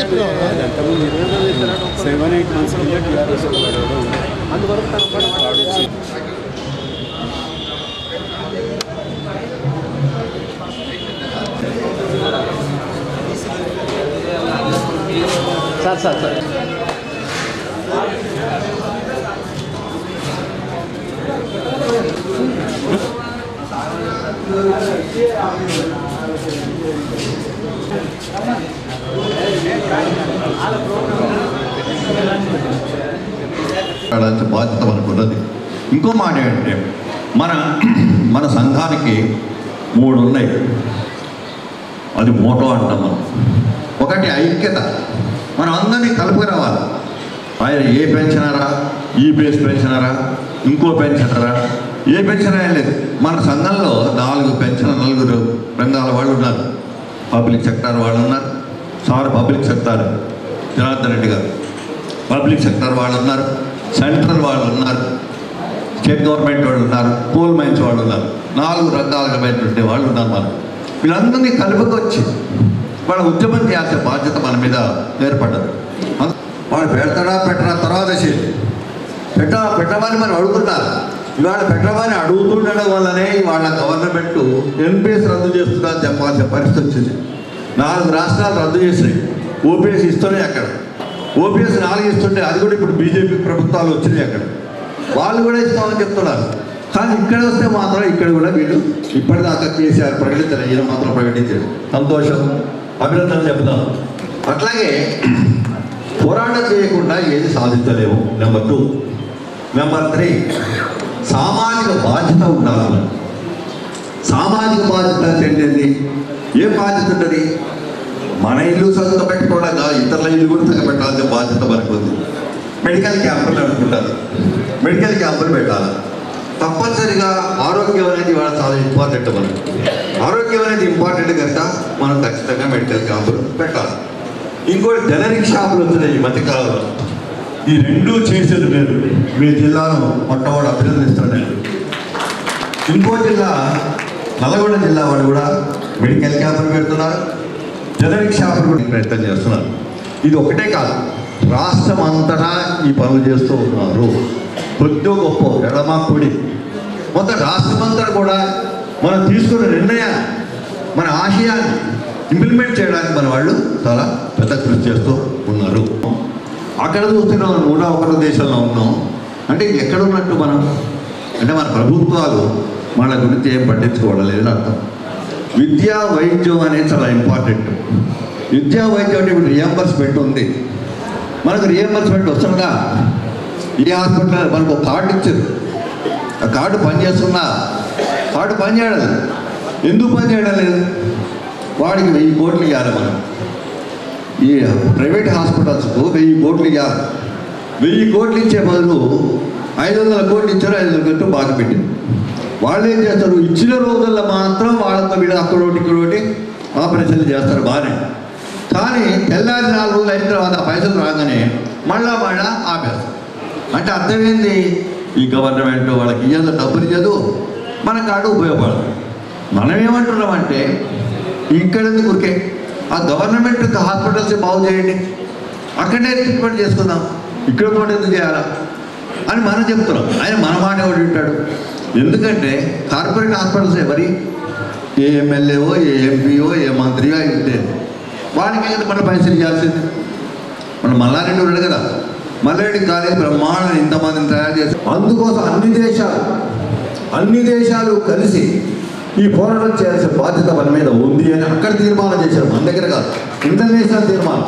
Seven eight months కింద TRS sir sir sir మాట్లాడాల్సిన బాధ్యత మనకు ఉన్నది ఇంకో మాట ఏంటంటే మన మన సంఘానికి మూడు ఉన్నాయి అది మోటో అంటాం మనం ఒకటి ఐక్యత మనం అందరినీ కలుపుకు రావాలి ఆయన ఏ పెన్షనరా ఈ బేస్ పెన్షనరా ఇంకో పెన్షనరా ఏ పెన్షన్ ఏం లేదు మన సంఘంలో నాలుగు పెన్షన్ నలుగురు రంగాల వాళ్ళు ఉన్నారు పబ్లిక్ సెక్టార్ వాళ్ళు ఉన్నారు sir public sector Janardhan Reddy garu public sector వాళ్ళు ఉన్నారు సెంట్రల్ వాళ్ళు ఉన్నారు స్టేట్ గవర్నమెంట్ వాళ్ళు ఉన్నారు కోల్ మైన్స్ వాళ్ళు ఉన్నారు నాలుగు రకాలమైనటువంటి వాళ్ళు ఉన్నారు మనం వీళ్ళందరినీ కలుపుకొచ్చి వాళ్ళ ఉద్యమం చేయాల్సిన బాధ్యత మన మీద ఏర్పడ్డది అందు- వాడు పెడతాడా పెట్టడా తర్వాత చేసి పెట్ట పెట్టమని మనం అడుగుతున్నారు ఇవాళ పెట్టమని అడుగుతుండడం వల్లనే వాళ్ళ గవర్నమెంట్ ఎన్పిఎస్ రద్దు చేస్తుందని చెప్పాల్సిన పరిస్థితి వచ్చింది నాలుగు రాష్ట్రాలు రద్దు చేసినాయి ఓపీఎస్ ఇస్తున్నాయి అక్కడ ఓపీఎస్ నాలుగు ఇస్తుంటే అది కూడా ఇప్పుడు బీజేపీ ప్రభుత్వాలు వచ్చినాయి అక్కడ వాళ్ళు కూడా ఇస్తామని చెప్తున్నారు కానీ ఇక్కడ వస్తే మాత్రం ఇక్కడ కూడా వీళ్ళు ఇప్పటిదాకా కేసీఆర్ ప్రకటించారు ఈయన మాత్రం ప్రకటించారు సంతోషం అభినందనలు చెప్తాం అట్లాగే పోరాటం చేయకుండా ఏది సాధించలేము నెంబర్ టూ నెంబర్ త్రీ సామాజిక బాధ్యత ఉండాలి మనకు. సామాజిక బాధ్యత అంటే ఏంటి ఏ బాధ్యత ఉంటుంది మన ఇల్లు సొంత పెట్టుకోవడం కాదు ఇతరుల ఇల్లు కూడా సగ పెట్టాల్సిన బాధ్యత మనకు ఉంది మెడికల్ క్యాంపులు అనుకుంటారు మెడికల్ క్యాంపులు పెట్టాలి తప్పనిసరిగా ఆరోగ్యం అనేది ఇవాళ చాలా ఇంపార్టెంట్ మనకు ఆరోగ్యం అనేది ఇంపార్టెంట్ కనుక మనం ఖచ్చితంగా మెడికల్ క్యాంపులు పెట్టాలి ఇంకోటి జనరిక్ షాపులు వచ్చినాయి ఈ మధ్యకాలంలో ఈ రెండూ చేసేది లేదు మీ జిల్లాను మొట్టమొదటి అభినందిస్తున్నాను ఇంకో జిల్లా నల్గొండ జిల్లా వాళ్ళు కూడా మెడికల్ క్యాంపులు పెడుతున్నారు జనరిక్ షాపులు కూడా ప్రయత్నం చేస్తున్నారు ఇది ఒకటే కాదు రాష్ట్రం అంతటా ఈ పనులు చేస్తూ ఉన్నారు కొద్ది గొప్ప ఎడమ కుడి మొత్తం రాష్ట్రం అంతా కూడా మనం తీసుకున్న నిర్ణయాన్ని మన ఆశయాన్ని ఇంప్లిమెంట్ చేయడానికి మన వాళ్ళు చాలా పెద్ద కృషి చేస్తూ ఉన్నారు అక్కడ చూస్తున్నాం నూట ఒకటో దేశంలో ఉన్నాం అంటే ఎక్కడ ఉన్నట్టు మనం అంటే మన ప్రభుత్వాలు మన గురించి ఏం పట్టించుకోవడం లేదని అర్థం విద్యా వైద్యం అనేది చాలా ఇంపార్టెంట్ విద్యా వైద్యం అంటే ఇప్పుడు రియంబర్స్మెంట్ ఉంది మనకు రియంబర్స్మెంట్ వస్తుందా ఈ హాస్పిటల్ మనకు ఒక కార్డు ఇచ్చారు ఆ కార్డు పనిచేస్తున్నా కార్డు పనిచేయడం లేదు ఎందుకు పనిచేయడం లేదు వాడికి వెయ్యి కోట్లు ఇవ్వాలి మనం ఈ ప్రైవేట్ హాస్పిటల్స్కు వెయ్యి కోట్లు ఇవ్వాలి వెయ్యి కోట్లు ఇచ్చే బదులు ఐదు వందల కోట్లు ఇచ్చారు ఐదు వందల కోట్లు బాగా పెట్టింది వాళ్ళు ఏం చేస్తారు ఇచ్చిన రోజుల్లో మాత్రం వాళ్ళతో వీళ్ళు అక్కడోటి ఇక్కడోటి ఆపరేషన్లు చేస్తారు బాగానే కానీ తెల్లారి నాలుగు రోజులు అయిన తర్వాత ఆ పైసలు రాగానే మళ్ళా మళ్ళా ఆపేస్తారు అంటే అర్థమైంది ఈ గవర్నమెంట్ వాళ్ళకి ఇయ్యదు డబ్బులు ఇయ్యదు మన కాడు ఉపయోగపడదు మనం ఏమంటున్నామంటే ఇక్కడ ఎందుకు ఊరికే ఆ గవర్నమెంట్ హాస్పిటల్స్ బాగు చేయండి అక్కడనే ట్రీట్మెంట్ చేసుకుందాం ఇక్కడ కూడా ఎందుకు చేయాలా అని మనం చెప్తున్నాం ఆయన మన మాట ఎవడు వింటాడు ఎందుకంటే కార్పొరేట్ హాస్పిటల్స్ ఎవరి ఏ ఎమ్మెల్యేవో ఏ ఎంపీఓ ఏ మంత్రియో అయితే వాడికి కదా మన పైసలు ఇవ్వాల్సింది మన మల్లారెడ్డి ఉన్నాడు కదా మల్లారెడ్డి కాలేజ్ బ్రహ్మాండం ఇంతమందిని తయారు చేసి అందుకోసం అన్ని దేశాలు అన్ని దేశాలు కలిసి ఈ పోరాటం చేయాల్సిన బాధ్యత మన మీద ఉంది అని అక్కడ తీర్మానం చేశారు మన దగ్గర కాదు ఇంటర్నేషనల్ తీర్మానం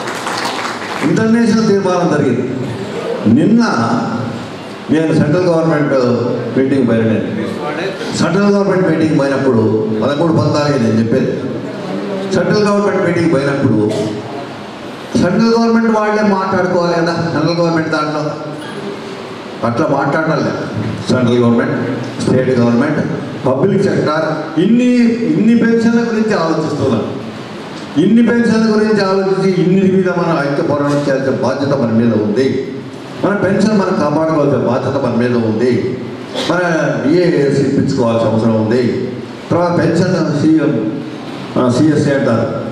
ఇంటర్నేషనల్ తీర్మానం జరిగింది నిన్న నేను సెంట్రల్ గవర్నమెంట్ మీటింగ్ పోయిన సెంట్రల్ గవర్నమెంట్ మీటింగ్ పోయినప్పుడు పదమూడు పద్నాలుగు నేను చెప్పేది సెంట్రల్ గవర్నమెంట్ మీటింగ్ పోయినప్పుడు సెంట్రల్ గవర్నమెంట్ వాళ్ళే మాట్లాడుకోవాలి కదా సెంట్రల్ గవర్నమెంట్ దాంట్లో అట్లా మాట్లాడాలి central government state government public sector ఇన్ని ఇన్ని పెన్షన్ల గురించి ఆలోచిస్తున్నారు ఇన్ని పెన్షన్ల గురించి ఆలోచించి ఇన్ని మీద మనం ఐక్య పోరాటం చేయాల్సిన బాధ్యత మన మీద ఉంది మన పెన్షన్ మనం కాపాడుకోవాల్సిన బాధ్యత మన మీద ఉంది మన డిఏఎస్ ఇప్పించుకోవాల్సిన అవసరం ఉంది తర్వాత పెన్షన్ సీఎం సిఎస్ఏ అంటారు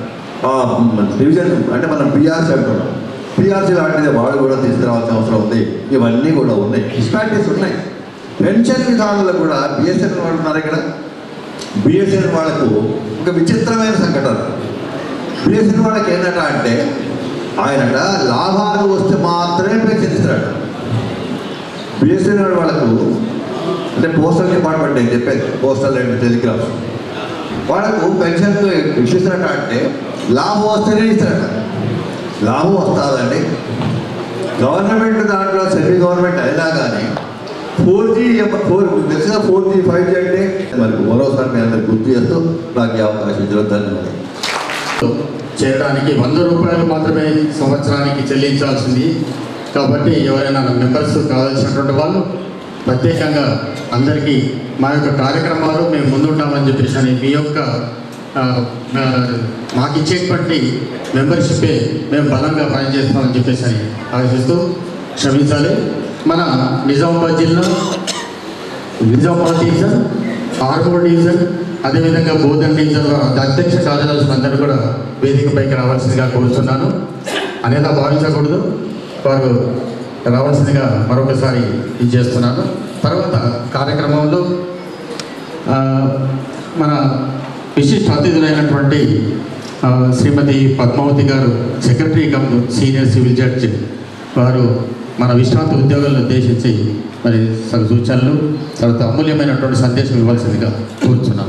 ఆ, డివిజన్ అంటే మనం పిఆర్సీ అంటున్నాం పిఆర్సీ లాంటిది వాళ్ళు కూడా తీసుకురావాల్సిన అవసరం ఉంది ఇవన్నీ కూడా ఉన్నాయి డిస్పారిటీస్ ఉన్నాయి పెన్షన్ విధానంలో కూడా బిఎస్ఎన్ వాళ్ళు ఉన్నారు ఇక్కడ బిఎస్ఎన్ వాళ్ళకు ఒక విచిత్రమైన సంఘటన బిఎస్ఎన్ వాళ్ళకి ఏంటంట అంటే ఆయనట లాభాలు వస్తే మాత్రమే పెన్షన్ ఇస్తారట బిఎస్ఎన్ఎల్ వాళ్ళకు అంటే పోస్టల్ డిపార్ట్మెంట్ నేను చెప్పేది పోస్టల్ అండ్ టెలిగ్రాఫ్ వాళ్ళకు పెన్షన్ ఇచ్చిస్తారట అంటే లాభం వస్తేనే ఇస్తారట లాభం వస్తుందండి గవర్నమెంట్ దాంట్లో సెమీ గవర్నమెంట్ అయినా కానీ ఫోర్ జీ ఫోర్ తెలుసుగా ఫోర్ జీ ఫైవ్ జీ అంటే మరి మరోసారి మీ అందరికి గుర్తు చేస్తూ నాకు ఈ అవకాశం ఇచ్చిన ధన్యవాదాలు చేయడానికి వంద రూపాయలు మాత్రమే సంవత్సరానికి చెల్లించాల్సింది కాబట్టి ఎవరైనా మెంబర్స్ కావాల్సినటువంటి వాళ్ళు ప్రత్యేకంగా అందరికీ మా యొక్క కార్యక్రమాలు మేము ముందుంటామని చెప్పేసి అని మీ యొక్క ఆ, ఆ, మాకు ఇచ్చేటువంటి మెంబర్షిప్పే మేము బలంగా పనిచేస్తామని చెప్పేసి అని ఆశిస్తూ క్షమించాలి మన నిజామాబాద్ జిల్లా నిజామాబాద్ డివిజన్ ఆర్మూర్ డివిజన్ అదేవిధంగా బోధన్ డివిజన్లో అధ్యక్ష కార్యదర్శులు అందరూ కూడా వేదికపైకి రావాల్సిందిగా కోరుతున్నాను అనేదా భావించకూడదు వారు రావాల్సిందిగా మరొకసారి ఇది చేస్తున్నాను తర్వాత కార్యక్రమంలో ఆ, మన విశిష్ట అతిథులైనటువంటి ఆ, Shrimati Padmavathi garu secretary cum senior civil judge వారు మన విశ్రాంతి ఉద్యోగులను ఉద్దేశించి మరి సగ సూచనలు తర్వాత అమూల్యమైనటువంటి సందేశం ఇవ్వాల్సిందిగా కోరుచున్నాను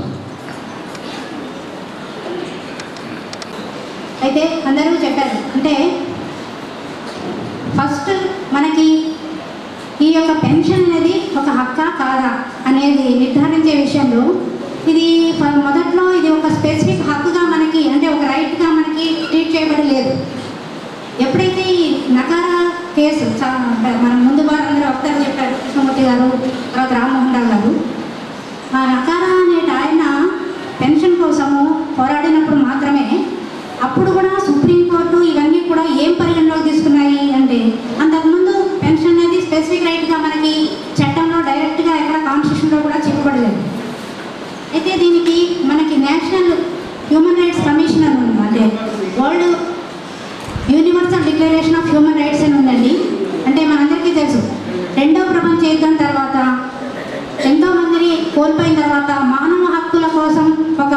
అయితే అందరూ చెప్పారు అంటే ఫస్ట్ మనకి ఈ యొక్క పెన్షన్ అనేది ఒక హక్క కాదా అనేది నిర్ధారించే విషయంలో ఇది ఫ- మొదట్లో ఇది ఒక స్పెసిఫిక్ హక్కుగా మనకి అంటే ఒక రైట్గా మనకి ట్రీట్ చేయబడి లేదు ఎప్పుడైతే ఈ నకారా కేసు చా- మనం ముందు వారందరూ వక్తారు చెప్పారు కృష్ణమూర్తి గారు తర్వాత రామ్మోహన్ రావు గారు ఆ నకారా అనే ఆయన పెన్షన్ కోసము పోరాడినప్పుడు మాత్రమే అప్పుడు కూడా సుప్రీంకోర్టు ఇవన్నీ కూడా ఏం పరిగణలోకి తీసుకున్నాయి అంటే అంతకుముందు పెన్షన్ అనేది స్పెసిఫిక్ రైట్గా మనకి చట్టంలో డైరెక్ట్గా ఎక్కడ కాన్స్టిట్యూషన్లో కూడా చెప్పబడలేదు అయితే దీనికి మనకి నేషనల్ హ్యూమన్ రైట్స్ కమిషన్ అని ఉంది అంటే world universal declaration of human rights అని ఉందండి అంటే మనందరికీ తెలుసు రెండో ప్రపంచ యుద్ధం తర్వాత ఎంతో మందిని కోల్పోయిన తర్వాత మానవ హక్కుల కోసం ఒక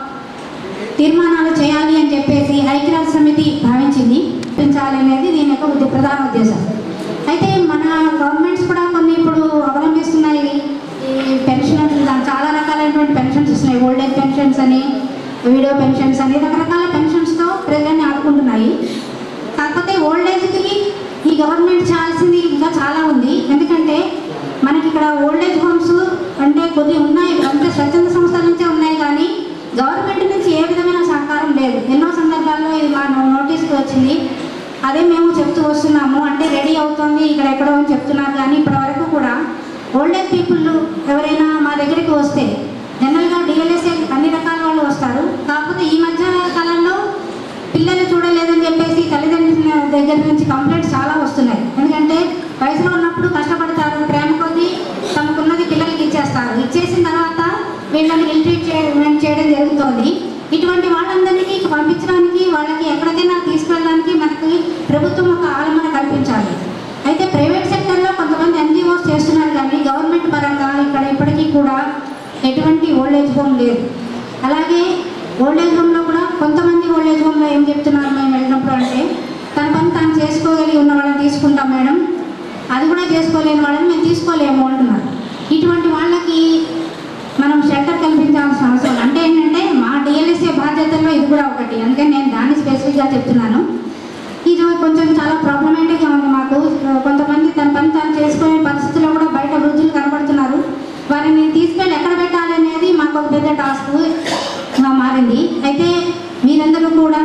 తీర్మానాలు చేయాలి అని చెప్పేసి ఐక్యరాజ్య సమితి భావించింది పెంచాలి అనేది దీని యొక్క ఉద్ద- ప్రధాన ఉద్దేశం అయితే మన గవర్నమెంట్స్ కూడా కొన్ని ఇప్పుడు అవలంబిస్తున్నాయి ఈ పెన్షన్ చాలా రకాలైనటువంటి పెన్షన్స్ ఇస్తున్నాయి ఓల్డ్ ఏజ్ పెన్షన్స్ అని వీడియో పెన్షన్స్ అని రకరకాల పెన్షన్స్తో ప్రజల్ని ఆదుకుంటున్నాయి కాకపోతే ఓల్డ్ ఏజ్కి ఈ గవర్నమెంట్ చేయాల్సింది ఇంకా చాలా ఉంది ఎందుకంటే మనకి ఇక్కడ ఓల్డ్ ఏజ్ హోమ్స్ అంటే కొద్ది ఉన్నాయి అంటే స్వచ్ఛంద సంస్థల నుంచే ఉన్నాయి కానీ గవర్నమెంట్ నుంచి ఏ విధమైన సహకారం లేదు ఎన్నో సందర్భాల్లో ఇది మా నో- నోటీస్కి వచ్చింది అదే మేము చెప్తూ వస్తున్నాము అంటే రెడీ అవుతోంది ఇక్కడ ఎక్కడో అని చెప్తున్నారు కానీ ఇప్పటి వరకు కూడా ఓల్డ్ ఏజ్ పీపుల్ ఎవరైనా మా దగ్గరికి వస్తే జనరల్గా డిఎల్ఎస్ఏ అన్ని రకాల వాళ్ళు వస్తారు కాకపోతే ఈ మధ్య కాలంలో పిల్లలు చూడలేదని చెప్పేసి తల్లిదండ్రుల దగ్గర నుంచి కంప్లైంట్స్ చాలా వస్తున్నాయి ఎందుకంటే వయసులో ఉన్నప్పుడు కష్టపడతారు ప్రేమ కొద్దీ తమకున్నది పిల్లలకి ఇచ్చేస్తారు ఇచ్చేసిన తర్వాత వీళ్ళని ఇల్ట్రీట్ చేయడం చేయడం జరుగుతోంది ఇటువంటి వాళ్ళందరికీ పంపించడానికి వాళ్ళకి ఎక్కడికైనా తీసుకెళ్ళడానికి మనకి ప్రభుత్వం ఒక ఆలమన కల్పించాలి అయితే ప్రైవేట్ సెక్టర్లో కొంతమంది ఎన్జిఓస్ చేస్తున్నారు కానీ గవర్నమెంట్ పరంగా ఇక్కడ ఇప్పటికీ కూడా ఎటువంటి ఓల్డ్ ఏజ్ హోమ్ లేదు అలాగే ఓల్డ్ ఏజ్ హోమ్లో కూడా కొంతమంది ఓల్డ్ ఏజ్ హోమ్లో ఏం చెప్తున్నారు మేము వెళ్ళినప్పుడు అంటే తన పని తాను చేసుకోగలిగి ఉన్న వాళ్ళని తీసుకుంటాం మేడం అది కూడా చేసుకోలేని వాళ్ళని మేము తీసుకోలేము అంటున్నారు ఇటువంటి వాళ్ళకి మనం షెల్టర్ కల్పించాల్సిన అవసరం అంటే ఏంటంటే మా డిఎల్ఎస్ఏ బాధ్యతల్లో ఇది కూడా ఒకటి అందుకని నేను దాన్ని స్పెసిఫిక్గా చెప్తున్నాను ఇది కొంచెం చాలా ప్రాబ్లమేటిక్గా ఉంది మాకు కొంతమంది తన పని తాను చేసుకునే పరిస్థితుల్లో కూడా బయట వృద్ధులు కనబడుతున్నారు వారిని తీసుకెళ్ళి ఎక్కడ పెట్టాలి అనేది మాకు ఒక పెద్ద టాస్క్ మారింది అయితే మీరందరూ కూడా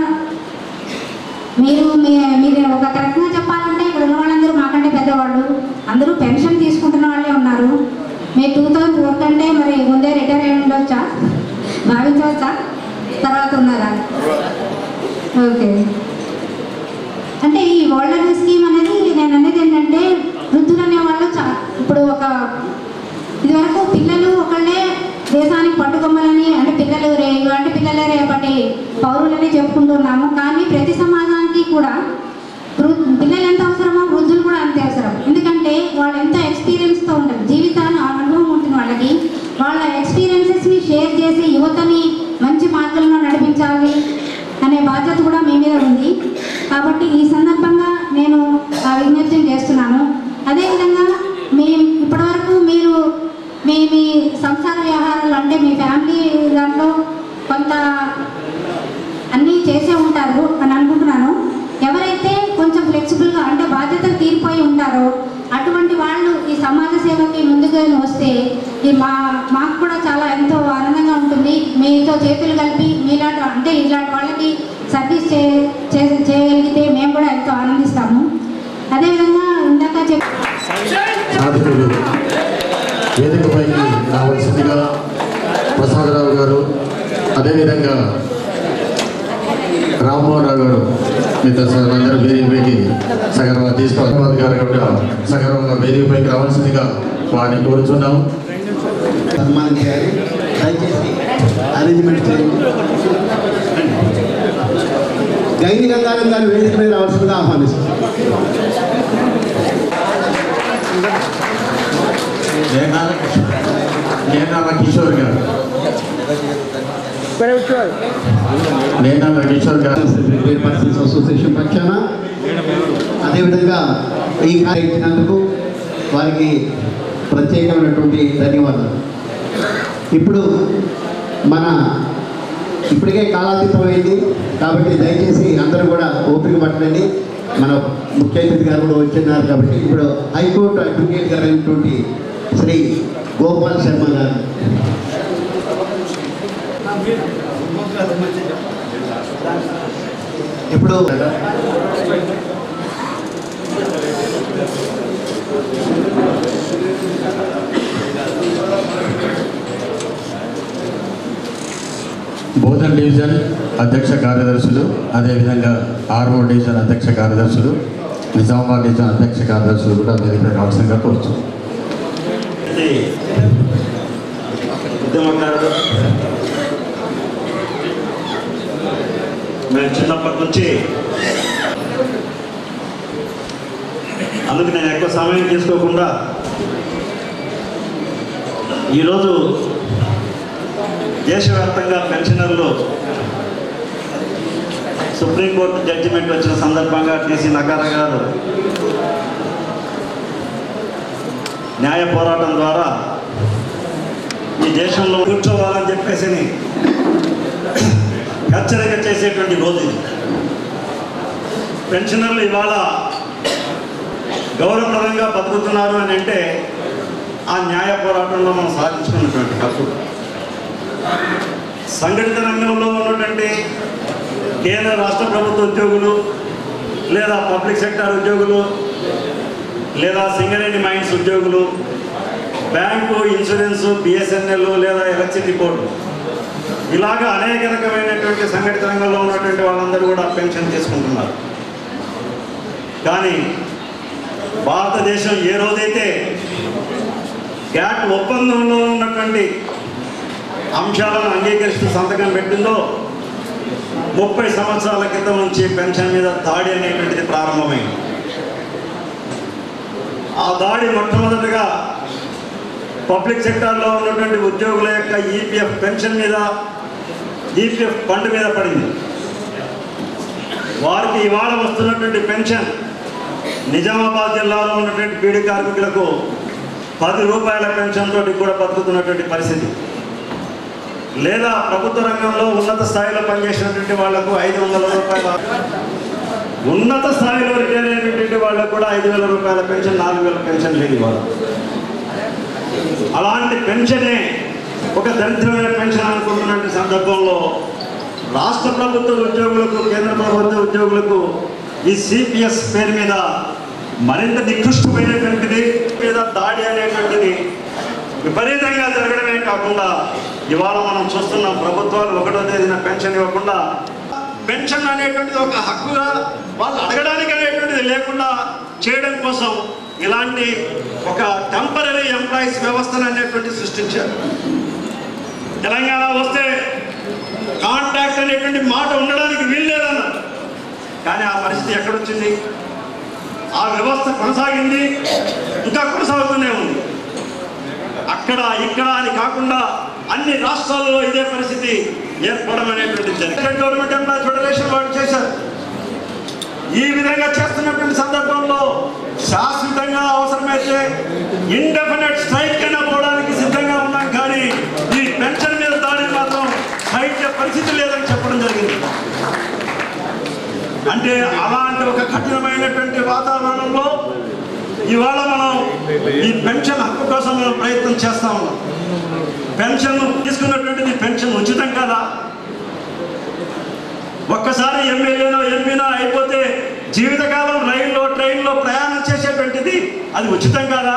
మీరు మీ మీరు ఒక కరెక్ట్గా చెప్పాలంటే ఇక్కడ ఉన్న వాళ్ళందరూ మాకంటే పెద్దవాళ్ళు అందరూ పెన్షన్ తీసుకుంటున్న వాళ్ళే ఉన్నారు మీరు టూ థౌజండ్ ఫోర్ కంటే మరి ముందే రిటైర్ అయి ఉండొచ్చా భావించవచ్చా తర్వాత ఉన్నారా ఓకే అంటే ఈ ఓల్డర్ స్కీమ్ అనేది నేను అనేది ఏంటంటే వృద్ధులు అనేవాళ్ళు చా ఇప్పుడు ఒక ఇదివరకు పిల్లలు ఒకళ్ళే దేశానికి పట్టుకొమ్మలని అంటే పిల్లలు పిల్లలు రే ఇలాంటి పిల్లలే రేపటి పౌరులని చెప్పుకుంటున్నాము కానీ ప్రతి సమాజానికి కూడా వృ- పిల్లలు ఎంత అవసరమో వృద్ధులు కూడా అంతే అవసరం ఎందుకంటే వాళ్ళు ఎంత ఎక్స్పీరియన్స్తో ఉంటారు జీవితాన్ని అనుభవం ఉంటుంది వాళ్ళకి వాళ్ళ ఎక్స్పీరియన్సెస్ని షేర్ చేసి యువతని మంచి మార్గంలో నడిపించాలి అనే బాధ్యత కూడా మీ మీద ఉంది కాబట్టి ఈ సందర్భంగా నేను ఆ విజ్ఞప్తిని చేస్తున్నాను అదేవిధంగా మీ ఇప్పటివరకు మీరు మీ మీ సంసార వ్యవహారాలు అంటే మీ ఫ్యామిలీ దాంట్లో కొంత అన్నీ చేసే ఉంటారు అని అనుకుంటున్నాను ఎవరైతే కొంచెం ఫ్లెక్సిబుల్గా అంటే బాధ్యతలు తీరిపోయి ఉంటారో అటువంటి వాళ్ళు ఈ సమాజ సేవకి ముందుకు వస్తే ఈ మా మాకు కూడా చాలా ఎంతో ఆనందంగా ఉంటుంది మీతో చేతులు కలిపి మీలాంటి అంటే ఇలాంటి వాళ్ళకి సర్వీస్ చే చే- చేయగలిగితే మేము కూడా ఎంతో ఆనందిస్తాము అదేవిధంగా ఇందాక చెప్ సాధకులు వేదికపైకి రావాల్సిందిగా ప్రసాదరావు గారు అదేవిధంగా రామ్మోహన్ రావు గారు మిగతా సార్ అందరూ వేదికపైకి సగర్వంగా తీసుకోవాలి గారు కూడా సగర్వంగా వేదికపైకి రావాల్సిందిగా వారిని కోరుతున్నాము సన్మానం చేయాలి దయచేసి అరేంజ్మెంట్ చేయండి గైని గంగారం గారు వేదిక మీద రావాల్సిందిగా ఆహ్వానిస్తారు నేనాల నేనాల కిషోర్ గారు నేనాల కిషోర్ గారు రిటైర్డ్ పర్సన్స్ అసోసియేషన్ పక్షాన అదేవిధంగా ఈ కార్యం ఇచ్చినందుకు వారికి ప్రత్యేకమైనటువంటి ధన్యవాదాలు ఇప్పుడు మన ఇప్పటికే కాలాతీతమైంది కాబట్టి దయచేసి అందరూ కూడా ఓపిక పట్టండి మన ముఖ్య అతిథి గారు కూడా వచ్చిన్నారు కాబట్టి ఇప్పుడు హైకోర్టు అడ్వకేట్ గారు అయినటువంటి శ్రీ గోపాల్ శర్మ గారు ఇప్పుడు బోధన్ డివిజన్ అధ్యక్ష కార్యదర్శులు అదేవిధంగా ఆర్ఓ డివిజన్ అధ్యక్ష కార్యదర్శులు నిజామాబాద్ డివిజన్ అధ్యక్ష కార్యదర్శులు కూడా వేదికపై రావాల్సిందిగా కోరుతున్నాం ఇది ఉద్యమకారుడు మేము చిన్నప్పటి నుంచి అందుకు నేను ఎక్కువ సమయం తీసుకోకుండా ఈరోజు దేశవ్యాప్తంగా పెన్షనర్లు సుప్రీంకోర్టు జడ్జిమెంట్ వచ్చిన సందర్భంగా టీసీ నకారా గారు న్యాయ పోరాటం ద్వారా ఈ దేశంలో కూర్చోవాలని చెప్పేసి హెచ్చరిక చేసేటువంటి రోజు ఇది పెన్షనర్లు ఇవాళ గౌరవప్రదంగా బతుకుతున్నారు అని అంటే ఆ న్యాయ పోరాటంలో మనం సాధించుకున్నటువంటి హక్కు సంఘటిత రంగంలో ఉన్నటువంటి కేంద్ర రాష్ట్ర ప్రభుత్వ ఉద్యోగులు లేదా పబ్లిక్ సెక్టార్ ఉద్యోగులు లేదా సింగరేణి మైన్స్ ఉద్యోగులు బ్యాంకు ఇన్సూరెన్స్ బిఎస్ఎన్ఎల్ లేదా ఎలక్ట్రిసిటీ బోర్డు ఇలాగా అనేక రకమైనటువంటి సంఘటిత రంగంలో ఉన్నటువంటి వాళ్ళందరూ కూడా పెన్షన్ తీసుకుంటున్నారు కానీ భారతదేశం ఏ రోజైతే గ్యాట్ ఒప్పందంలో ఉన్నటువంటి అంశాలను అంగీకరిస్తూ సంతకం పెట్టిందో ముప్పై సంవత్సరాల క్రితం నుంచి పెన్షన్ మీద దాడి అనేటువంటిది ప్రారంభమైంది ఆ దాడి మొట్టమొదటిగా పబ్లిక్ సెక్టార్లో ఉన్నటువంటి ఉద్యోగుల యొక్క ఈపీఎఫ్ పెన్షన్ మీద ఈపీఎఫ్ ఫండ్ మీద పడింది వారికి ఇవాళ వస్తున్నటువంటి పెన్షన్ నిజామాబాద్ జిల్లాలో ఉన్నటువంటి బీడీ కార్మికులకు పది రూపాయల పెన్షన్ తోటి కూడా బతుకుతున్నటువంటి పరిస్థితి లేదా ప్రభుత్వ రంగంలో ఉన్నత స్థాయిలో పనిచేసినటువంటి వాళ్లకు ఐదు వందల రూపాయల ఉన్నత స్థాయిలో రిటైర్ అయినటువంటి వాళ్ళకు కూడా ఐదు వేల రూపాయల పెన్షన్ నాలుగు వేల పెన్షన్ లేదు ఇవాళ అలాంటి పెన్షనే ఒక దరిద్రమైన పెన్షన్ అనుకుంటున్నటువంటి సందర్భంలో రాష్ట్ర ప్రభుత్వ ఉద్యోగులకు కేంద్ర ప్రభుత్వ ఉద్యోగులకు ఈ సిపిఎస్ పేరు మీద మరింత నికృష్టమైనటువంటిది మీద దాడి అనేటువంటిది విపరీతంగా జరగడమే కాకుండా ఇవాళ మనం చూస్తున్నాం ప్రభుత్వాలు ఒకటో తేదీన పెన్షన్ ఇవ్వకుండా పెన్షన్ అనేటువంటిది ఒక హక్కుగా వాళ్ళు అడగడానికి అనేటువంటిది లేకుండా చేయడం కోసం ఇలాంటి ఒక టెంపరీ ఎంప్లాయీస్ వ్యవస్థను అనేటువంటి సృష్టించారు తెలంగాణ వస్తే కాంటాక్ట్ అనేటువంటి మాట ఉండడానికి వీల్లేదన్నారు కానీ ఆ పరిస్థితి ఎక్కడొచ్చింది ఆ వ్యవస్థ కొనసాగింది ఇంకా కొనసాగుతూనే ఉంది అక్కడ ఇక్కడ అని కాకుండా అన్ని రాష్ట్రాల్లో ఇదే పరిస్థితి ఏర్పడడం అనేటువంటి జరిగింది గవర్నమెంట్ ఎంప్లాయ్ ఫెడరేషన్ వాళ్ళు చేశారు ఈ విధంగా చేస్తున్నటువంటి సందర్భంలో శాశ్వతంగా అవసరమైతే ఇండెఫినెట్ స్ట్రైక్ అయినా పోవడానికి సిద్ధంగా ఉన్నాం కానీ ఈ పెన్షన్ మీద దాడిని మాత్రం సహించే పరిస్థితి లేదని చెప్పడం జరిగింది అంటే అలాంటి ఒక కఠినమైనటువంటి వాతావరణంలో ఇవాళ మనం ఈ పెన్షన్ హక్కు కోసం మనం ప్రయత్నం చేస్తా ఉన్నాం పెన్షన్ తీసుకున్నటువంటిది పెన్షన్ ఉచితం కదా ఒక్కసారి ఎమ్మెల్యేనో ఎంపీనో అయిపోతే జీవితకాలం రైల్లో ట్రైన్లో ప్రయాణం చేసేటువంటిది అది ఉచితం కాదా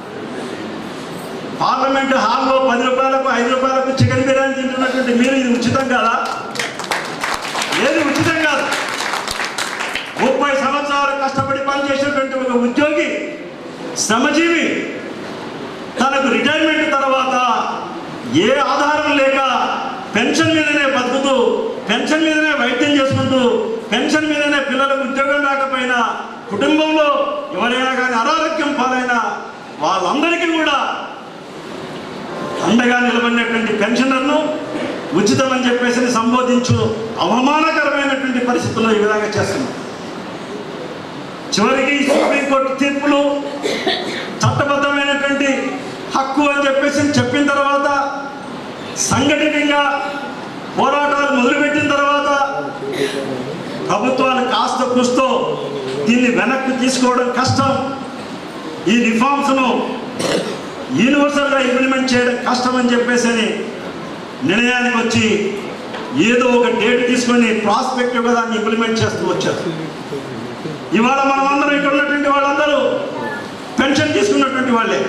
పార్లమెంట్ హాల్లో పది రూపాయలకు ఐదు రూపాయలకు చికెన్ బిర్యానీ తింటున్నటువంటి మీరు ఇది ఉచితం కాదా ఏది ఉచితం కాదు ముప్పై సంవత్సరాలు కష్టపడి పనిచేసేటువంటి ఒక ఉద్యోగి శ్రమజీవి తనకు రిటైర్మెంట్ తర్వాత ఏ ఆధారం లేక పెన్షన్ మీదనే బతుకుతూ పెన్షన్ మీదనే వైద్యం చేసుకుంటూ పెన్షన్ మీదనే పిల్లలకు ఉద్యోగం రాకపోయినా కుటుంబంలో ఎవరైనా కానీ అనారోగ్యం పాలైనా వాళ్ళందరికీ కూడా అండగా నిలబడినటువంటి పెన్షనర్ను ఉచితం అని చెప్పేసి సంబోధించు అవమానకరమైనటువంటి పరిస్థితుల్లో ఈ విధంగా చేస్తున్నారు చివరికి సుప్రీంకోర్టు తీర్పులు చట్టబద్ధమైనటువంటి హక్కు అని చెప్పేసి చెప్పిన తర్వాత సంఘటితంగా పోరాటాలు మొదలుపెట్టిన తర్వాత ప్రభుత్వాలు కాస్త కూస్తో దీన్ని వెనక్కి తీసుకోవడం కష్టం ఈ రిఫార్మ్స్ను యూనివర్సల్గా ఇంప్లిమెంట్ చేయడం కష్టం అని చెప్పేసి అని నిర్ణయానికి వచ్చి ఏదో ఒక డేట్ తీసుకొని ప్రాస్పెక్టివ్గా దాన్ని ఇంప్లిమెంట్ చేస్తూ వచ్చారు ఇవాళ మనం అందరం ఇక్కడ ఉన్నటువంటి వాళ్ళందరూ పెన్షన్ తీసుకున్నటువంటి వాళ్ళే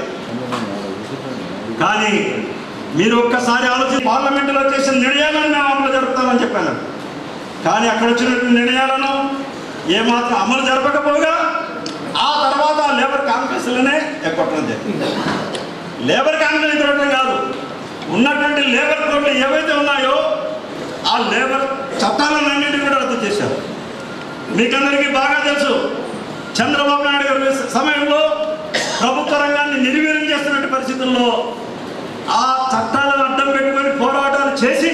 కానీ మీరు ఒక్కసారి ఆలోచన పార్లమెంటులో చేసిన నిర్ణయాలను మేము అమలు జరుపుతామని చెప్పాను కానీ అక్కడ వచ్చినటువంటి నిర్ణయాలను ఏమాత్రం అమలు జరపకపోగా ఆ తర్వాత లేబర్ కాంగ్రెస్లనే ఎక్కొట్టడం జరిగింది లేబర్ కాంగ్రెస్ తిరగడం కాదు ఉన్నటువంటి లేబర్ కోడ్లు ఏవైతే ఉన్నాయో ఆ లేబర్ చట్టాలన్నింటినీ కూడా రద్దు చేశారు మీకందరికీ బాగా తెలుసు చంద్రబాబు నాయుడు గారి సమయంలో ప్రభుత్వ రంగాన్ని నిర్వీర్యం చేస్తున్న పరిస్థితుల్లో ఆ చట్టాలను అడ్డం పెట్టుకొని పోరాటాలు చేసి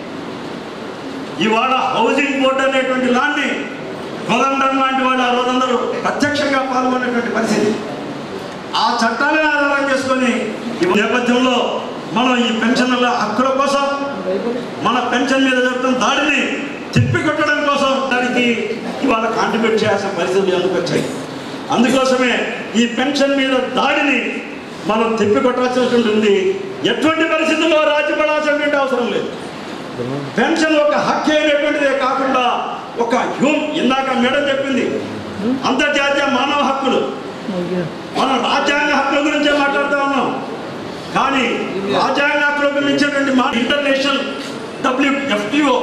ఇవాళ హౌసింగ్ బోర్డు అనేటువంటి లాన్ని కోదండం లాంటి వాళ్ళు ఆ రోజందరూ ప్రత్యక్షంగా పాల్గొనేటువంటి పరిస్థితి ఆ చట్టాలను ఆధారం చేసుకొని ఈ నేపథ్యంలో మనం ఈ పెన్షన్ల హక్కుల కోసం మన పెన్షన్ మీద జరుగుతున్న దాడిని తిప్పికొట్టడం కోసం దానికి ఇవాళ కాంట్రిబ్యూట్ చేయాల్సిన పరిస్థితులు ఎందుకు వచ్చాయి అందుకోసమే ఈ పెన్షన్ మీద దాడిని మనం తిప్పికొట్టాల్సినటువంటి ఉంది ఎటువంటి పరిస్థితుల్లో రాజ్యపడాల్సినటువంటి అవసరం లేదు పెన్షన్ ఒక హక్కు అయినటువంటిదే కాకుండా ఒక హ్యూమ్ ఇందాక మేడం చెప్పింది అంతర్జాతీయ మానవ హక్కులు మనం రాజ్యాంగ హక్కుల గురించే మాట్లాడుతూ ఉన్నాం కానీ రాజ్యాంగ హక్కుల గురించినటువంటి మా ఇంటర్నేషనల్ డబ్ల్యూఎఫ్టిఓ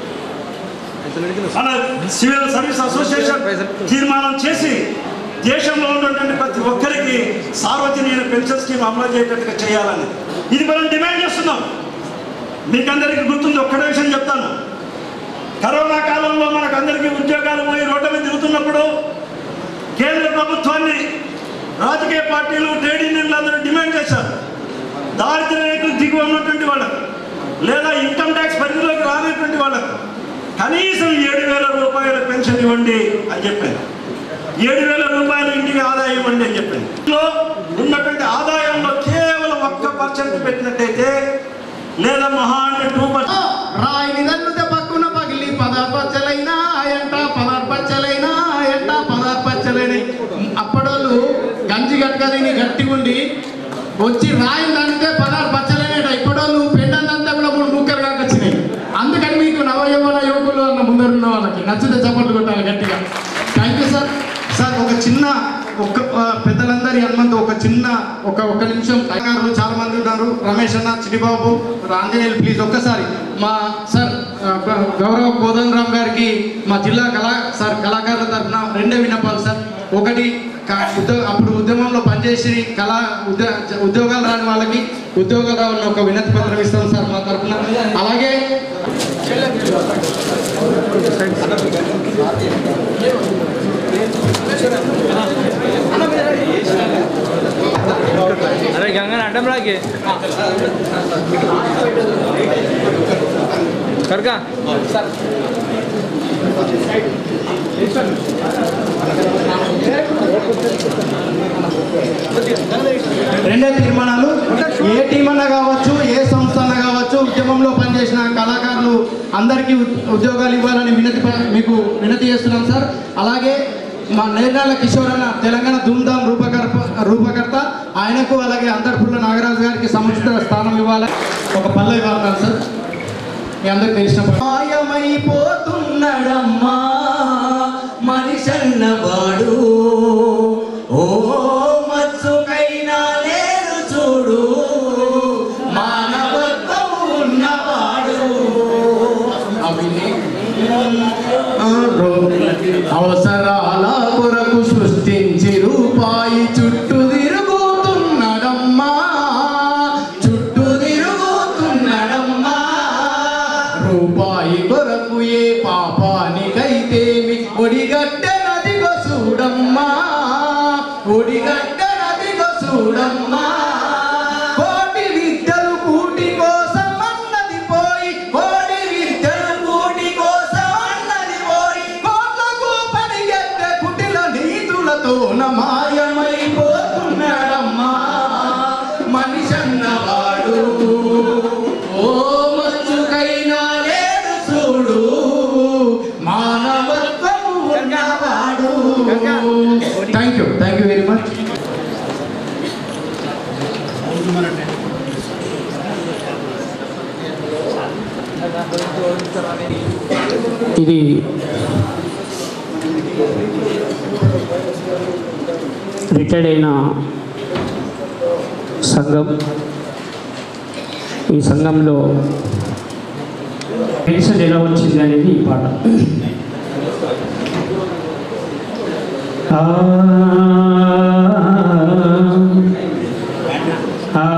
మన సివిల్ సర్వీస్ అసోసియేషన్ తీర్మానం చేసి దేశంలో ఉన్నటువంటి ప్రతి ఒక్కరికి సార్వజనీయ పెన్షన్ స్కీమ్ అమలు చేసేటట్టుగా చేయాలని ఇది మనం డిమాండ్ చేస్తున్నాం మీకందరికీ గుర్తుంది ఒక్కడే విషయం చెప్తాను కరోనా కాలంలో మనకు అందరికీ ఉద్యోగాలు పోయి రోడ్డు మీద తిరుగుతున్నప్పుడు కేంద్ర ప్రభుత్వాన్ని రాజకీయ పార్టీలు ట్రేడ్ యూనియన్లు అందరూ డిమాండ్ చేశారు దారిద్ర్య రేఖలు దిగువ ఉన్నటువంటి వాళ్ళకు లేదా ఇన్కమ్ ట్యాక్స్ పరిధిలోకి రానటువంటి వాళ్ళకు కనీసం ఏడు వేల రూపాయల పెన్షన్ ఇవ్వండి అని చెప్పాను ఏడు వేల రూపాయలు ఇంటికి ఆదాయం ఇవ్వండి అని చెప్పాను ఇందులో ఉన్నటువంటి ఆదాయంలో కేవలం ఒక్క పర్సెంట్ పెట్టినట్టయితే లేదా మహా అంటే టూ పర్సెంట్ రాయి నిదన్నుతే పక్కున పగిలి పదార్పచ్చలైనా ఎంట పదార్పచ్చలైనా ఎంట పదార్పచ్చలైన అప్పడోళ్ళు గంజి గట్కదిని గట్టిగా ఉండి వచ్చి రాయి దండితే పదార్పచ్చలైనట ఇప్పడోళ్ళు పెండంతా కూడా మూడు ముక్కలు కాకొచ్చినాయి అందుకని మీకు నవయవన యువకులు అన్న ముందరున్న వాళ్ళకి నచ్చితే చప్పట్లు కొట్టాలి గట్టిగా థ్యాంక్ యూ సార్ సార్ ఒక చిన్న ఒక ఆ, పెద్దలందరి అనుమతి ఒక చిన్న ఒక ఒక నిమిషం కళాకారులు చాలా మంది ఉన్నారు రమేష్ అన్న చిడిబాబు ఆంజనేయులు ప్లీజ్ ఒక్కసారి మా సార్ ఆ, గ- గౌరవ కోదండరామ్ గారికి మా జిల్లా కళా సార్ కళాకారుల తరఫున రెండే విన్నపాలు సార్ ఒకటి క- ఉద్యోగ అప్పుడు ఉద్యమంలో పనిచేసి కళా ఉద్యో ఉద్యోగాలు రాని వాళ్ళకి ఉద్యోగాలు రావాలని ఒక వినతి పత్రం ఇస్తాం సార్ మా తరఫున అలాగే అరే గంగన అడ్డం రాకి కడక రెండే తీర్మానాలు ఏ టీం అన్నా కావచ్చు ఏ సంస్థ అన్నా కావచ్చు ఉద్యమంలో పనిచేసిన కళాకారులు అందరికీ ఉద్- ఉద్యోగాలు ఇవ్వాలని వినతి ప- మీకు వినతి చేస్తున్నాం సార్ అలాగే మా నేర్నాల కిషోర్ అన్న తెలంగాణ ధూమ్ధామ్ రూపకర్త రూపకర్త ఆయనకు అలాగే అందర్పుల్ల నాగరాజు గారికి సముచిత స్థానం ఇవ్వాలి ఒక పల్లవి వాడతాను సార్ మీ అందరికి తెలిసిన ప- మాయమైపోతున్నాడమ్మా మనిషన్నవాడు ఓ మత్సుకైనా లేరు చూడు మానవత్వం ఉన్నవాడు అవసరాల కొరకు సృష్టించి రూపాయి చుట్టూ తిరుగుతున్నాడమ్మా చుట్టూ తిరుగుతున్నాడమ్మా రూపాయి కొరకు ఏ పాపానికైతే మీ ఒడిగట్టెనదిగో చూడమ్మా ఒడిగట్టెనదిగో చూడమ్మా కోటి విద్యలు కూటి కోసం అన్నది పోయి కోటి విద్యలు కూటి కోసం అన్నది పోయి కోట్లకు పనిగెత్తే కుటిల నీతులతో మాయమైపోతున్నాడమ్మా మనిషన్నవాడు ఓ మంచుకైనా లేడు చూడు మానవత్వం ఉన్నవాడు thank you thank you very much ఇది రిటైర్డ్ అయిన సంఘం ఈ సంఘంలో పెన్షన్ ఎలా వచ్చింది అనేది ఈ పాట ఆ, ఆ,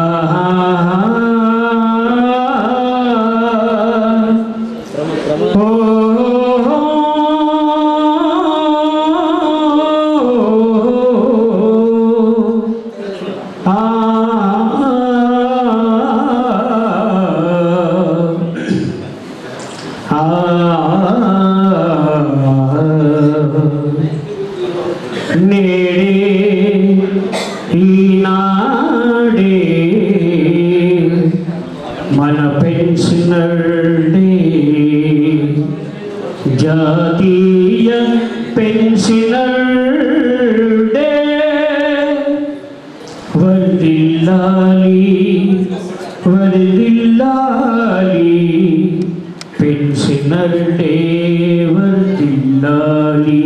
నేడే ఈనాడే మన పెన్షనర్ డే జాతీయ పెన్షనర్ డే వర్దిల్లాలి వర్దిల్లాలి పెన్షనర్ డే వర్దిల్లాలి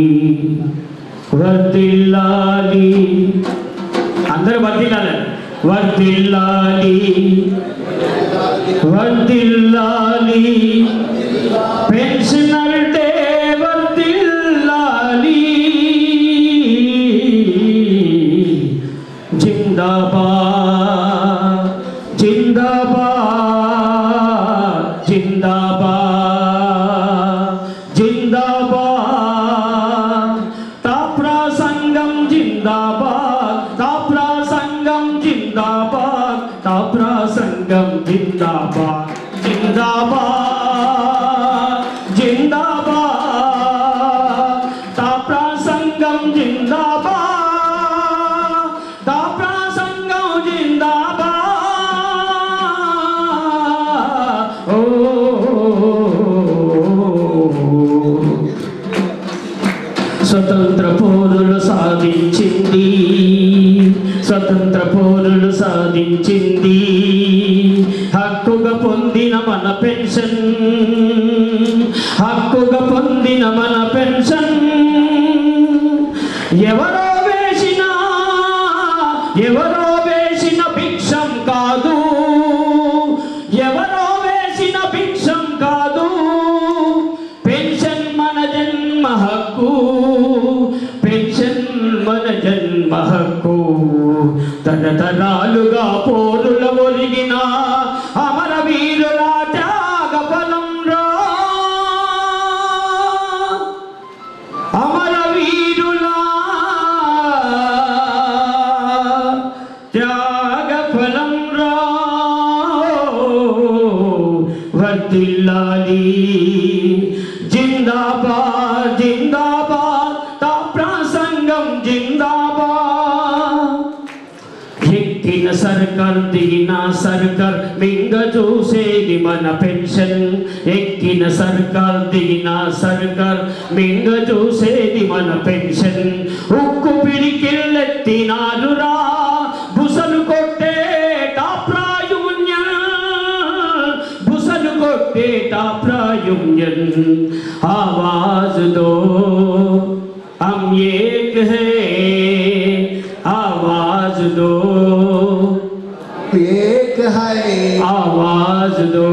వర్దిల్లాలి అందరూ వర్దిల్లాలి వర్దిల్లాలి వర్దిల్లాలి పెన్షనర్ డే వర్దిల్లాలి జిందాబాద్ జిందాబాద్ జిందాబాద్ జిందాబాద్ తాప్రా సంఘం జిందాబాద్ తాప్రా సంఘం జిందాబాద్ తాప్రా సంఘం జిందాబాద్ జిందాబాద్ జిందాబాద్ తాప్రా సంఘం జిందాబాద్ తాప్రా సంఘం జిందాబాద్ ఓ స్వతంత్ర పోరులు సాధించింది స్వతంత్ర పోరులు సాధించింది హక్కుగా పొందిన మన పెన్షన్ హక్కుగా పొందిన మన పెన్షన్ ఎవరో వేసిన ఎవరో వేసిన భిక్షం కాదు ఎవరో వేసిన భిక్షం కాదు పెన్షన్ మన జన్మ హక్కు పెన్షన్ మన జన్మ హక్కు తరతరాలుగా పోరుల ఒలిగిన అమర వీరుల త్యాగ ఫలం రా సర్కార్ దిగిన సర్కార్ మింగ చూసేది మన పెన్షన్ ఎక్కిన సర్కార్ దిగిన సర్కార్ మింగ చూసేది మన పెన్షన్ ఉక్కు పిడికిల్లెత్తినారురా బుసలు కొట్టే టాప్రాయుణ్యం బుసలు కొట్టే టాప్రాయుణ్యం आवाज दो हम एक है आवाज दो एक है आवाज दो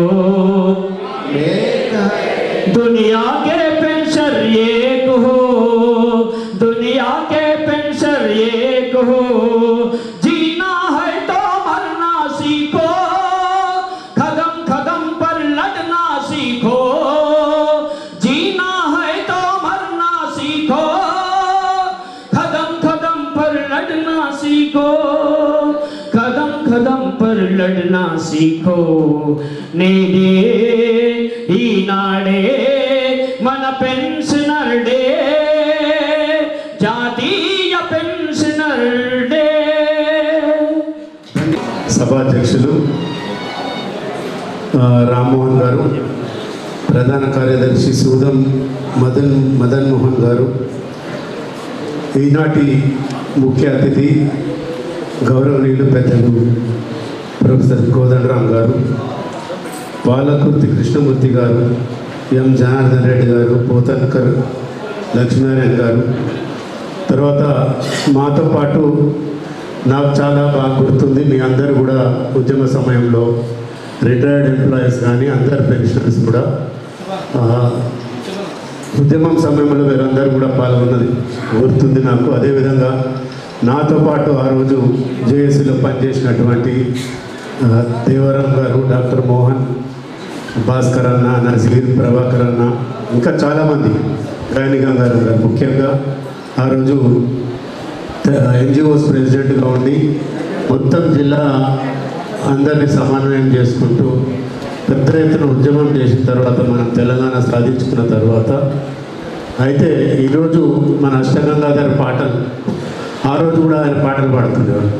एक है दुनिया के पेंशन एक हो दुनिया के पेंशन एक हो जीना है तो मरना सीखो कदम कदम पर लड़ना सीखो जीना है तो मरना सीखो कदम कदम पर लड़ना सीखो कदम कदम पर लड़ना सीखो నేడే ఈనాడే మన పెన్షనర్ డే జాతీయ పెన్షనర్ డే సభాధ్యక్షులు ఆ, రామ్మోహన్ గారు ప్రధాన కార్యదర్శి సూదం మదన్ మదన్ మోహన్ గారు ఈనాటి ముఖ్య అతిథి గౌరవనీయులు పెద్దలు ప్రొఫెసర్ కోదండరామ్ గారు పాలకుర్తి కృష్ణమూర్తి గారు ఎం జనార్దన్ రెడ్డి గారు పోతన్కర్ లక్ష్మీనారాయణ గారు తర్వాత మాతో పాటు నాకు చాలా బాగా గుర్తుంది మీ అందరూ కూడా ఉద్యమ సమయంలో రిటైర్డ్ ఎంప్లాయీస్ కానీ అందరు పెన్షనర్స్ కూడా ఆ, ఉద్యమం సమయంలో వీరందరూ కూడా పాల్గొన్నది గుర్తుంది నాకు అదేవిధంగా నాతో పాటు ఆ రోజు జేఏసీలో పనిచేసినటువంటి ఆ, దేవరాం గారు డాక్టర్ మోహన్ భాస్కర్ అన్న నరసింహ ప్రభాకర్ అన్న ఇంకా చాలామంది రాయని గంగారావు గారు ముఖ్యంగా ఆ రోజు ఎన్జిఓస్ ప్రెసిడెంట్గా ఉండి మొత్తం జిల్లా అందరినీ సమన్వయం చేసుకుంటూ పెద్ద ఎత్తున ఉద్యమం చేసిన తర్వాత మనం తెలంగాణ సాధించుకున్న తర్వాత అయితే ఈరోజు మన అష్టగంగాధర పాటలు ఆ రోజు కూడా ఆయన పాటలు పాడుతుండేవారు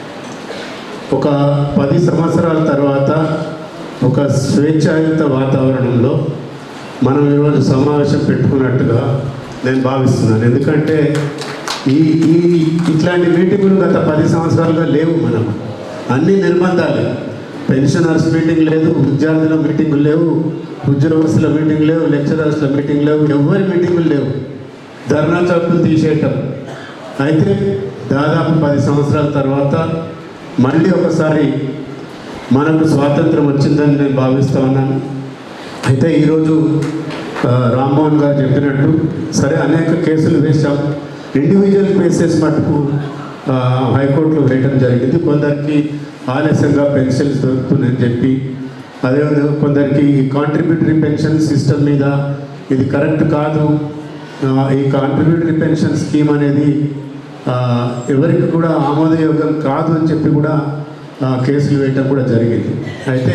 ఒక పది సంవత్సరాల తర్వాత ఒక స్వేచ్ఛాయుత వాతావరణంలో మనం ఈరోజు సమావేశం పెట్టుకున్నట్టుగా నేను భావిస్తున్నాను ఎందుకంటే ఈ ఈ ఇట్లాంటి మీటింగులు గత పది సంవత్సరాలుగా లేవు మనం అన్ని నిర్బంధాలు పెన్షనర్స్ మీటింగ్ లేదు విద్యార్థుల మీటింగులు లేవు ఉద్యోగస్తుల మీటింగ్ లేవు లెక్చరర్స్ల మీటింగ్ లేవు ఎవరి మీటింగులు లేవు ధర్నా చౌకులు తీసేయటం అయితే దాదాపు పది సంవత్సరాల తర్వాత మళ్ళీ ఒకసారి మనకు స్వాతంత్రం వచ్చిందని నేను భావిస్తూ ఉన్నాను అయితే ఈరోజు ఆ, రామ్మోహన్ గారు చెప్పినట్టు సరే అనేక కేసులు వేశాం ఇండివిజువల్ కేసెస్ మటుకు ఆ, హైకోర్టులో వేయడం జరిగింది కొందరికి ఆలస్యంగా పెన్షన్స్ దొరుకుతుందని చెప్పి అదేవిధంగా కొందరికి కాంట్రిబ్యూటరీ పెన్షన్ సిస్టమ్ మీద ఇది కరెక్ట్ కాదు ఆ, ఈ కాంట్రిబ్యూటరీ పెన్షన్ స్కీమ్ అనేది ఆ, ఎవరికి కూడా ఆమోదయోగ్యం కాదు అని చెప్పి కూడా ఆ, కేసులు వేయటం కూడా జరిగింది అయితే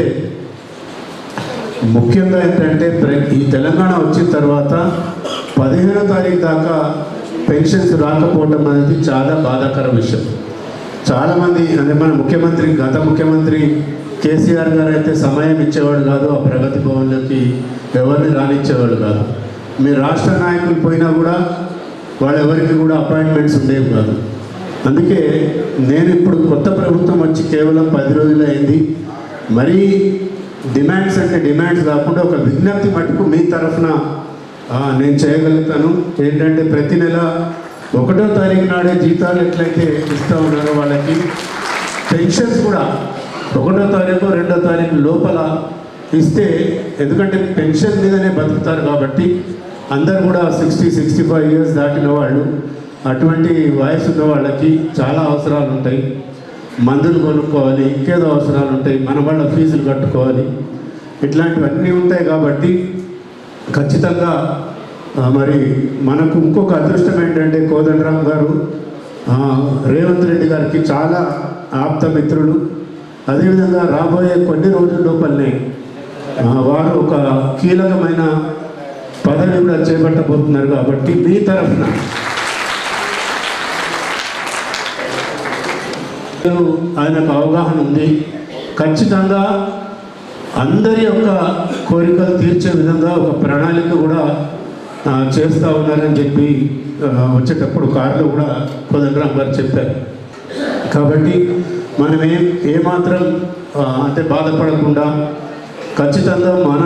ముఖ్యంగా ఏంటంటే ప్ర- ఈ తెలంగాణ వచ్చిన తర్వాత పదిహేనో తారీఖు దాకా పెన్షన్స్ రాకపోవడం అనేది చాలా బాధాకర విషయం చాలామంది అంటే మన ముఖ్యమంత్రి గత ముఖ్యమంత్రి కేసీఆర్ గారు అయితే సమయం ఇచ్చేవాడు కాదు ఆ ప్రగతి భవన్లోకి ఎవరిని రానిచ్చేవాడు కాదు మీ రాష్ట్ర నాయకులు పోయినా కూడా వాళ్ళెవరికి కూడా అపాయింట్మెంట్స్ ఉండేవి కాదు అందుకే నేను ఇప్పుడు కొత్త ప్రభుత్వం వచ్చి కేవలం పది రోజులు అయింది మరీ డిమాండ్స్ అంటే డిమాండ్స్ కాకుండా ఒక విజ్ఞప్తి మటుకు మీ తరఫున ఆ, నేను చేయగలుగుతాను ఏంటంటే ప్రతి నెల ఒకటో తారీఖు నాడే జీతాలు ఎట్లయితే ఇస్తూ ఉన్నారో వాళ్ళకి పెన్షన్స్ కూడా ఒకటో తారీఖు రెండో తారీఖు లోపల ఇస్తే ఎందుకంటే పెన్షన్ మీదనే బతుకుతారు కాబట్టి అందరు కూడా సిక్స్టీ సిక్స్టీ ఫైవ్ ఇయర్స్ దాటిన వాళ్ళు అటువంటి వయసు ఉన్న వాళ్ళకి చాలా అవసరాలు ఉంటాయి మందులు కొనుక్కోవాలి ఇంకేదో అవసరాలు ఉంటాయి మన వాళ్ళ ఫీజులు కట్టుకోవాలి ఇట్లాంటివన్నీ ఉంటాయి కాబట్టి ఖచ్చితంగా ఆ, మరి మనకు ఇంకొక అదృష్టం ఏంటంటే కోదండరామ్ గారు ఆ, రేవంత్ రెడ్డి గారికి చాలా ఆప్త మిత్రులు అదేవిధంగా రాబోయే కొన్ని రోజుల లోపలనే ఆ, వారు ఒక కీలకమైన పదవి కూడా చేపట్టబోతున్నారు కాబట్టి మీ తరఫున ఆయనకు అవగాహన ఉంది ఖచ్చితంగా అందరి యొక్క కోరికలు తీర్చే విధంగా ఒక ప్రణాళిక కూడా ఆ, చేస్తూ ఉన్నారని చెప్పి ఆ, వచ్చేటప్పుడు కారులో కూడా కోదండరామ్ గారు చెప్పారు కాబట్టి మనం ఏం ఏమాత్రం ఆ, అంటే బాధపడకుండా ఖచ్చితంగా మన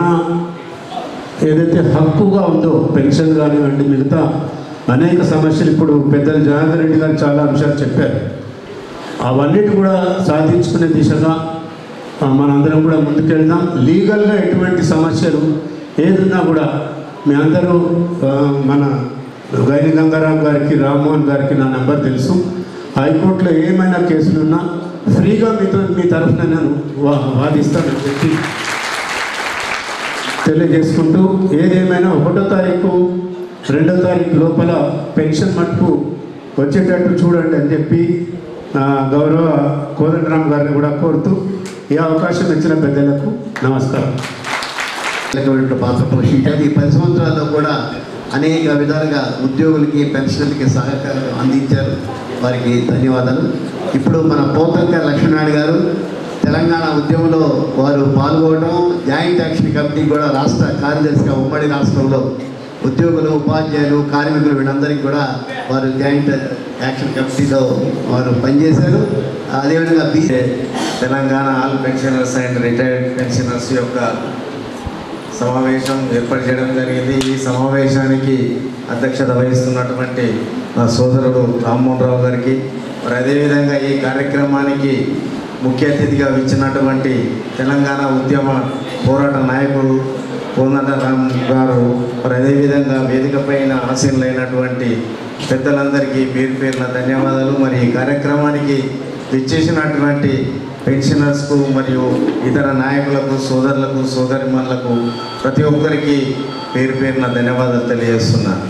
ఏదైతే హక్కుగా ఉందో పెన్షన్ కానివ్వండి మిగతా అనేక సమస్యలు ఇప్పుడు పెద్దలు జనార్దన్ రెడ్డి గారు చాలా అంశాలు చెప్పారు అవన్నిటి కూడా సాధించుకునే దిశగా ఆ, మనందరం కూడా ముందుకెళ్దాం లీగల్గా ఎటువంటి సమస్యలు ఏదున్నా కూడా మీ అందరూ ఆ, మన గైని గంగారాం గారికి రామ్మోహన్ గారికి నా నెంబర్ తెలుసు హైకోర్టులో ఏమైనా కేసులున్నా ఫ్రీగా మీతో మీ తరఫున నేను వా వాదిస్తానని చెప్పి తెలియజేసుకుంటూ ఏదేమైనా ఒకటో తారీఖు రెండో తారీఖు లోపల పెన్షన్ మట్టుకు వచ్చేటట్టు చూడండి అని చెప్పి ఆ, గౌరవ కోదండరామ్ గారిని కూడా కోరుతూ ఈ అవకాశం ఇచ్చిన పెద్దలకు నమస్కారం కీలకమైన పాత్ర పోషించారు ఈ పది సంవత్సరాల్లో కూడా అనేక విధాలుగా ఉద్యోగులకి పెన్షన్లకి సహకారం అందించారు వారికి ధన్యవాదాలు ఇప్పుడు మన పోతంక లక్ష్మీనారాయణ గారు తెలంగాణ ఉద్యమంలో వారు పాల్గొనడం జాయింట్ యాక్షన్ కమిటీ కూడా రాష్ట్ర కార్యదర్శిగా ఉమ్మడి రాష్ట్రంలో ఉద్యోగులు ఉపాధ్యాయులు కార్మికులు వీళ్ళందరికీ కూడా వారు జాయింట్ యాక్షన్ కమిటీలో వారు పనిచేశారు అదేవిధంగా B Telangana all pensioners and retired pensioners యొక్క సమావేశం ఏర్పాటు చేయడం జరిగింది ఈ సమావేశానికి అధ్యక్షత వహిస్తున్నటువంటి నా సోదరుడు రామ్మోహన్ రావు గారికి మరి అదేవిధంగా ఈ కార్యక్రమానికి ముఖ్య అతిథిగా ఇచ్చినటువంటి తెలంగాణ ఉద్యమ పోరాట నాయకులు కోదండరామ్ గారు మరి అదేవిధంగా వేదిక పైన ఆశీనులైనటువంటి పెద్దలందరికీ పేరు పేరున ధన్యవాదాలు మరి ఈ కార్యక్రమానికి విచ్చేసినటువంటి పెన్షనర్స్కు మరియు ఇతర నాయకులకు సోదరులకు సోదరిమణులకు ప్రతి ఒక్కరికి పేరు పేరున ధన్యవాదాలు తెలియజేస్తున్నాను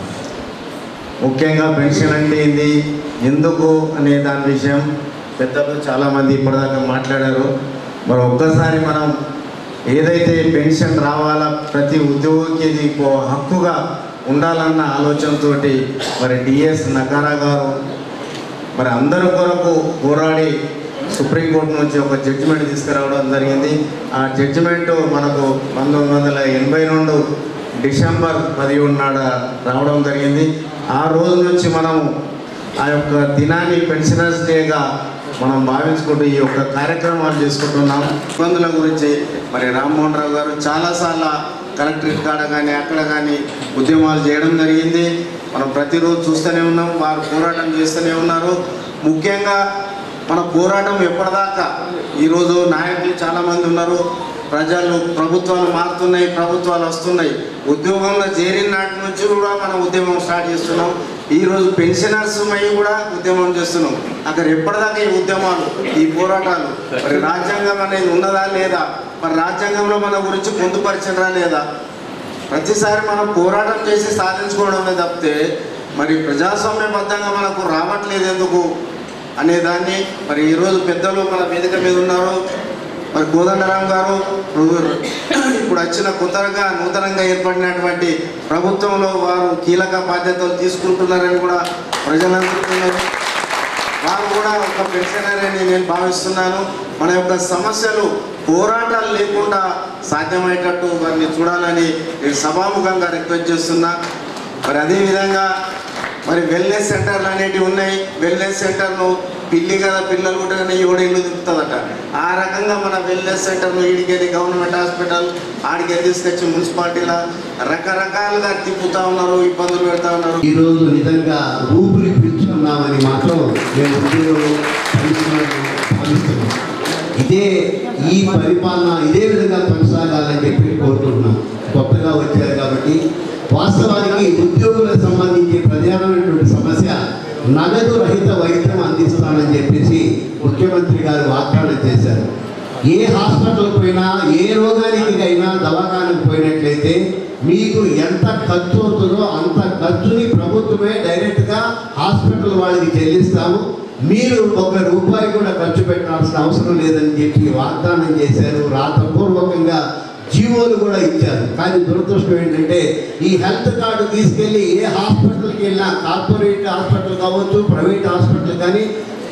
ముఖ్యంగా పెన్షన్ అంటే ఏంది ఎందుకు అనే దాని విషయం పెద్దలు చాలామంది ఇప్పటిదాకా మాట్లాడారు మరి ఒక్కసారి మనం ఏదైతే పెన్షన్ రావాలా ప్రతి ఉద్యోగికి ఇది ఒక హక్కుగా ఉండాలన్న ఆలోచనతోటి మరి డిఎస్ నకారా గారు మరి అందరి కొరకు పోరాడి సుప్రీంకోర్టు నుంచి ఒక జడ్జిమెంట్ తీసుకురావడం జరిగింది ఆ జడ్జిమెంట్ మనకు పంతొమ్మిది వందల ఎనభై రెండు డిసెంబర్ పదిహేడు నాడ రావడం జరిగింది ఆ రోజు నుంచి మనం ఆ యొక్క దినాన్ని పెన్షనర్స్ డేగా మనం భావించుకుంటూ ఈ యొక్క కార్యక్రమాలు చేసుకుంటున్నాం ఇబ్బందుల గురించి మరి రామ్మోహన్ రావు గారు చాలాసార్లు కలెక్టరేట్ కాడ కానీ అక్కడ కానీ ఉద్యమాలు చేయడం జరిగింది మనం ప్రతిరోజు చూస్తూనే ఉన్నాం వారు పోరాటం చేస్తూనే ఉన్నారు ముఖ్యంగా మన పోరాటం ఎప్పటిదాకా ఈరోజు నాయకులు చాలామంది ఉన్నారు ప్రజలు ప్రభుత్వాలు మారుతున్నాయి ప్రభుత్వాలు వస్తున్నాయి ఉద్యోగంలో చేరిన నాటి నుంచి కూడా మనం ఉద్యమం స్టార్ట్ చేస్తున్నాం ఈరోజు పెన్షనర్స్ మై కూడా ఉద్యమం చేస్తున్నాం అక్కడ ఎప్పటిదాకా ఈ ఉద్యమాలు ఈ పోరాటాలు మరి రాజ్యాంగం అనేది ఉన్నదా లేదా మరి రాజ్యాంగంలో మన గురించి పొందుపరిచినరా లేదా ప్రతిసారి మనం పోరాటం చేసి సాధించుకోవడమే తప్పితే మరి ప్రజాస్వామ్యబద్ధంగా మనకు రావట్లేదు ఎందుకు అనే దాన్ని మరి ఈరోజు పెద్దలు మన వేదిక మీద ఉన్నారు మరి కోదండరామ్ గారు ఇప్పుడు వచ్చిన కొత్తగా నూతనంగా ఏర్పడినటువంటి ప్రభుత్వంలో వారు కీలక బాధ్యతలు తీసుకుంటున్నారని కూడా ప్రజలందరూ ఉన్నారు. వారు కూడా ఒక పెన్షనర్ అని నేను భావిస్తున్నాను మన యొక్క సమస్యలు పోరాటాలు లేకుండా సాధ్యమయ్యేటట్టు వారిని చూడాలని నేను సభాముఖంగా రిక్వెస్ట్ చేస్తున్నా మరి అదేవిధంగా మరి వెల్నెస్ సెంటర్లు అనేటివి ఉన్నాయి వెల్నెస్ సెంటర్ను పిల్లి కదా పిల్లలు కూడా ఏడు ఇల్లు తిప్పుతుందట ఆ రకంగా మన వెల్నెస్ సెంటర్ను ఈడికెళ్ళి గవర్నమెంట్ హాస్పిటల్ ఆడికి తీసుకొచ్చి మున్సిపాలిటీలో రకరకాలుగా తిప్పుతా ఉన్నారు ఇబ్బందులు పెడతా ఉన్నారు ఈరోజు నిజంగా ఊపిరి పీల్చుకున్నామని మాత్రం నేను ఉద్యోగంలో పరిశ్రమలో భావిస్తున్నాను ఇదే ఈ పరిపాలన ఇదే విధంగా కొనసాగాలని చెప్పి కోరుకుంటున్నాం కొత్తగా వచ్చారు కాబట్టి వాస్తవానికి ఉద్యోగులకు సంబంధించి ప్రధానమైనటువంటి సమస్య నగదు రహిత వైద్యం అందిస్తానని చెప్పేసి ముఖ్యమంత్రి గారు వాగ్దానం చేశారు ఏ హాస్పిటల్ పోయినా ఏ రోగానికి అయినా దవాఖానకు పోయినట్లయితే మీకు ఎంత ఖర్చు అవుతుందో అంత ఖర్చుని ప్రభుత్వమే డైరెక్ట్గా హాస్పిటల్ వాళ్ళకి చెల్లిస్తాము మీరు ఒక రూపాయి కూడా ఖర్చు పెట్టాల్సిన అవసరం లేదని చెప్పి వాగ్దానం చేశారు రాతపూర్వకంగా జీవోలు కూడా ఇచ్చారు కానీ దురదృష్టం ఏంటంటే ఈ హెల్త్ కార్డు తీసుకెళ్ళి ఏ హాస్పిటల్కి వెళ్ళినా కార్పొరేట్ హాస్పిటల్ కావచ్చు ప్రైవేట్ హాస్పిటల్ కానీ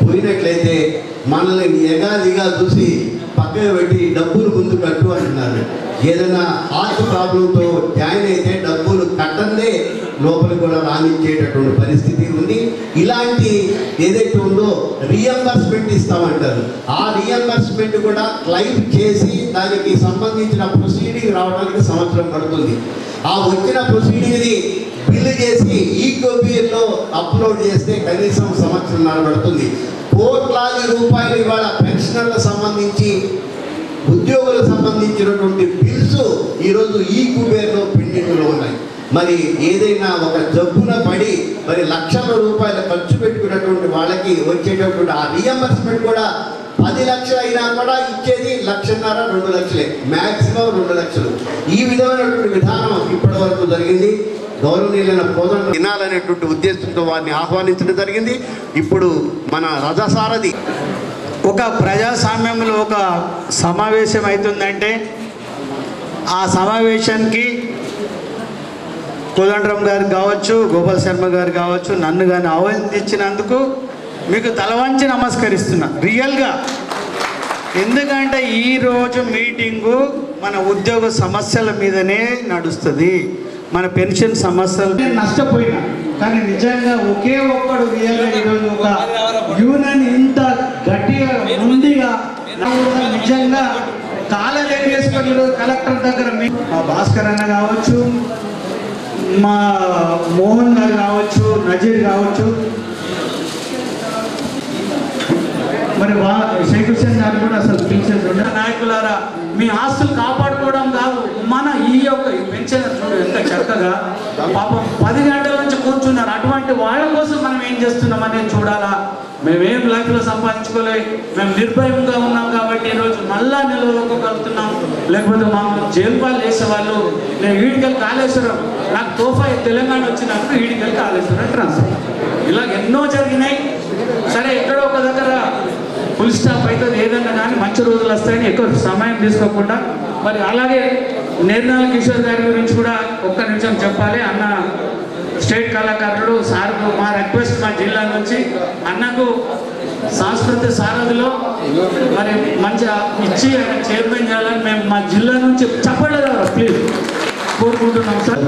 పోయినట్లయితే మనల్ని ఎగాదిగా చూసి పక్కన పెట్టి డబ్బులు ముందు కట్టు అంటున్నారు ఏదైనా హార్ట్ ప్రాబ్లంతో జాయిన్ అయితే డబ్బులు కట్టందే లోపలికి కూడా రానిచ్చేటటువంటి పరిస్థితి ఉంది ఇలాంటి ఏదైతే ఉందో రియంబర్స్మెంట్ ఇస్తామంటారు ఆ రియంబర్స్మెంట్ కూడా క్లైమ్ చేసి దానికి సంబంధించిన ప్రొసీడింగ్ రావడానికి సంవత్సరం పడుతుంది ఆ వచ్చిన ప్రొసీడింగ్ని బిల్లు చేసి ఈ లో అప్లోడ్ చేస్తే కనీసం సంవత్సరంన్నర పడుతుంది కోట్లాది రూపాయలు ఇవాళ పెన్షనర్లకు సంబంధించి ఉద్యోగులకు సంబంధించినటువంటి బిల్స్ ఈరోజు ఈ కుబేర్లో పెండింగ్లో ఉన్నాయి మరి ఏదైనా ఒక జబ్బున పడి మరి లక్షల రూపాయలు ఖర్చు పెట్టుకున్నటువంటి వాళ్ళకి వచ్చేటటువంటి ఆ రియంబర్స్మెంట్ కూడా పది లక్షలు అయినా కూడా ఇచ్చేది లక్షన్నర రెండు లక్షలే మ్యాక్సిమం రెండు లక్షలు ఈ విధమైనటువంటి విధానం ఇప్పటి వరకు జరిగింది గౌరవనీయులైన పోదన తినాలనేటువంటి ఉద్దేశంతో వారిని ఆహ్వానించడం జరిగింది ఇప్పుడు మన రథసారథి ఒక ప్రజాస్వామ్యంలో ఒక సమావేశం అవుతుందంటే ఆ సమావేశానికి కోదండరాం గారు కావచ్చు గోపాల్ శర్మ గారు కావచ్చు నన్ను కానీ ఆహ్వానించినందుకు మీకు తలవంచి నమస్కరిస్తున్నా రియల్గా ఎందుకంటే ఈరోజు మీటింగు మన ఉద్యోగ సమస్యల మీదనే నడుస్తుంది మన పెన్షన్ సమస్యలు నేను నష్టపోయినా కానీ నిజంగా ఒకే ఒక్కడు రియల్గా ఈరోజు ఒక యూనియన్ ఇంత గట్టిగా ముందుగా నిజంగా కాలే వేసుకొని ఈరోజు కలెక్టర్ దగ్గర మీ- మా భాస్కర్ అన్న కావచ్చు మా మోహన్ గారు కావచ్చు నజీర్ కావచ్చు మరి వా షేక్ హుసేన్ గారు కూడా అసలు పిలిచేది ఉండే నాయకులారా మీ ఆస్తులు కాపాడుకోవడం కాదు మన ఈ యొక్క ఈ పెన్షన్ చూడు ఎంత చక్కగా పాపం పది గంటల నుంచి కూర్చున్నారు అటువంటి వాళ్ళ కోసం మనం ఏం చేస్తున్నాం అనేది చూడాలా మేమేం లైఫ్లో సంపాదించుకోలే మేము నిర్భయంగా ఉన్నాం కాబట్టి ఈరోజు మళ్ళా నిలవకపోగలుగుతున్నాం లేకపోతే మాకు జైలు పాలు చేసేవాళ్ళు నేను ఈడికెళ్ళి కాళేశ్వరం నాకు తోఫా తెలంగాణ వచ్చినప్పుడు ఈడికెళ్ళి కాళేశ్వరం ట్రాన్స్ఫర్ ఇలా ఎన్నో జరిగినాయి సరే ఎక్కడో ఒక దగ్గర ఫుల్ స్టాప్ అవుతుంది ఏదన్నా కానీ మంచి రోజులు వస్తాయని ఎక్కువ సమయం తీసుకోకుండా మరి అలాగే నిర్మల్ కిషోర్ గారి గురించి కూడా ఒక్క నిమిషం చెప్పాలి అన్న స్టేట్ కళాకారుడు సార్ మా రిక్వెస్ట్ మా జిల్లా నుంచి అన్నకు సాంస్కృతిక సారథిలో మరి మంచి ఇచ్చి ఆయన చైర్మన్ చేయాలని మేము మా జిల్లా నుంచి చెప్పలేదు ప్లీజ్ కోరుకుంటున్నాం సార్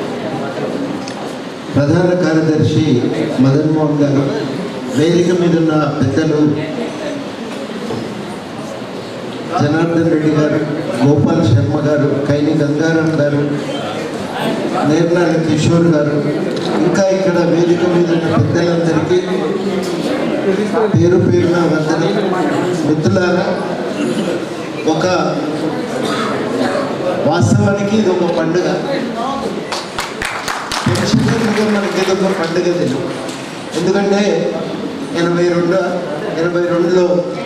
ప్రధాన కార్యదర్శి మదన్ మోహన్ గారు వేదిక మీద ఉన్న పెద్దలు జనార్దన్ రెడ్డి గారు గోపాల్ శర్మ గారు కైని గంగారాం గారు నేర్నాల కిషోర్ గారు ఇంకా ఇక్కడ వేదిక మీద ఉన్న పెద్దలందరికీ పేరు పేరున వందనం మిత్రులారా ఒక వాస్తవానికి ఇది ఒక పండుగ పెన్షనర్లుగా మనకి ఇది ఒక పండుగ తెలియదు ఎందుకంటే ఎనభై రెండు ఎనభై రెండులో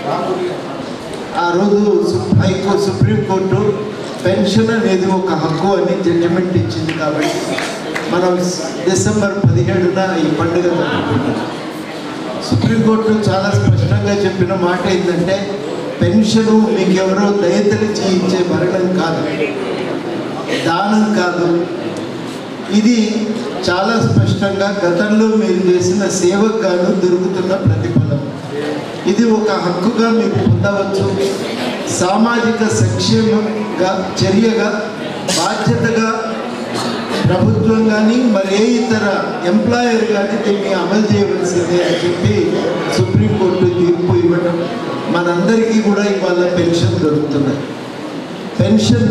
ఆ రోజు సు- హైకోర్టు సుప్రీంకోర్టు పెన్షన్ అనేది ఒక హక్కు అని జడ్జిమెంట్ ఇచ్చింది కాబట్టి మనం స్- డిసెంబర్ పదిహేడున ఈ పండుగ జరుపుకుంటాం సుప్రీంకోర్టు చాలా స్పష్టంగా చెప్పిన మాట ఏంటంటే పెన్షను మీకు ఎవరో దయతలిచి ఇచ్చే మరణం కాదు దానం కాదు ఇది చాలా స్పష్టంగా గతంలో మీరు చేసిన సేవకు గాను దొరుకుతున్న ప్రతిఫలం ఇది ఒక హక్కుగా మీకు పొందవచ్చు సామాజిక సంక్షేమంగా చర్యగా బాధ్యతగా ప్రభుత్వం కానీ మరి ఏ ఇతర ఎంప్లాయర్ కానీ దీన్ని అమలు చేయవలసిందే అని చెప్పి సుప్రీంకోర్టు తీర్పు ఇవ్వడం మనందరికీ కూడా ఇవాళ పెన్షన్ దొరుకుతున్నాయి పెన్షన్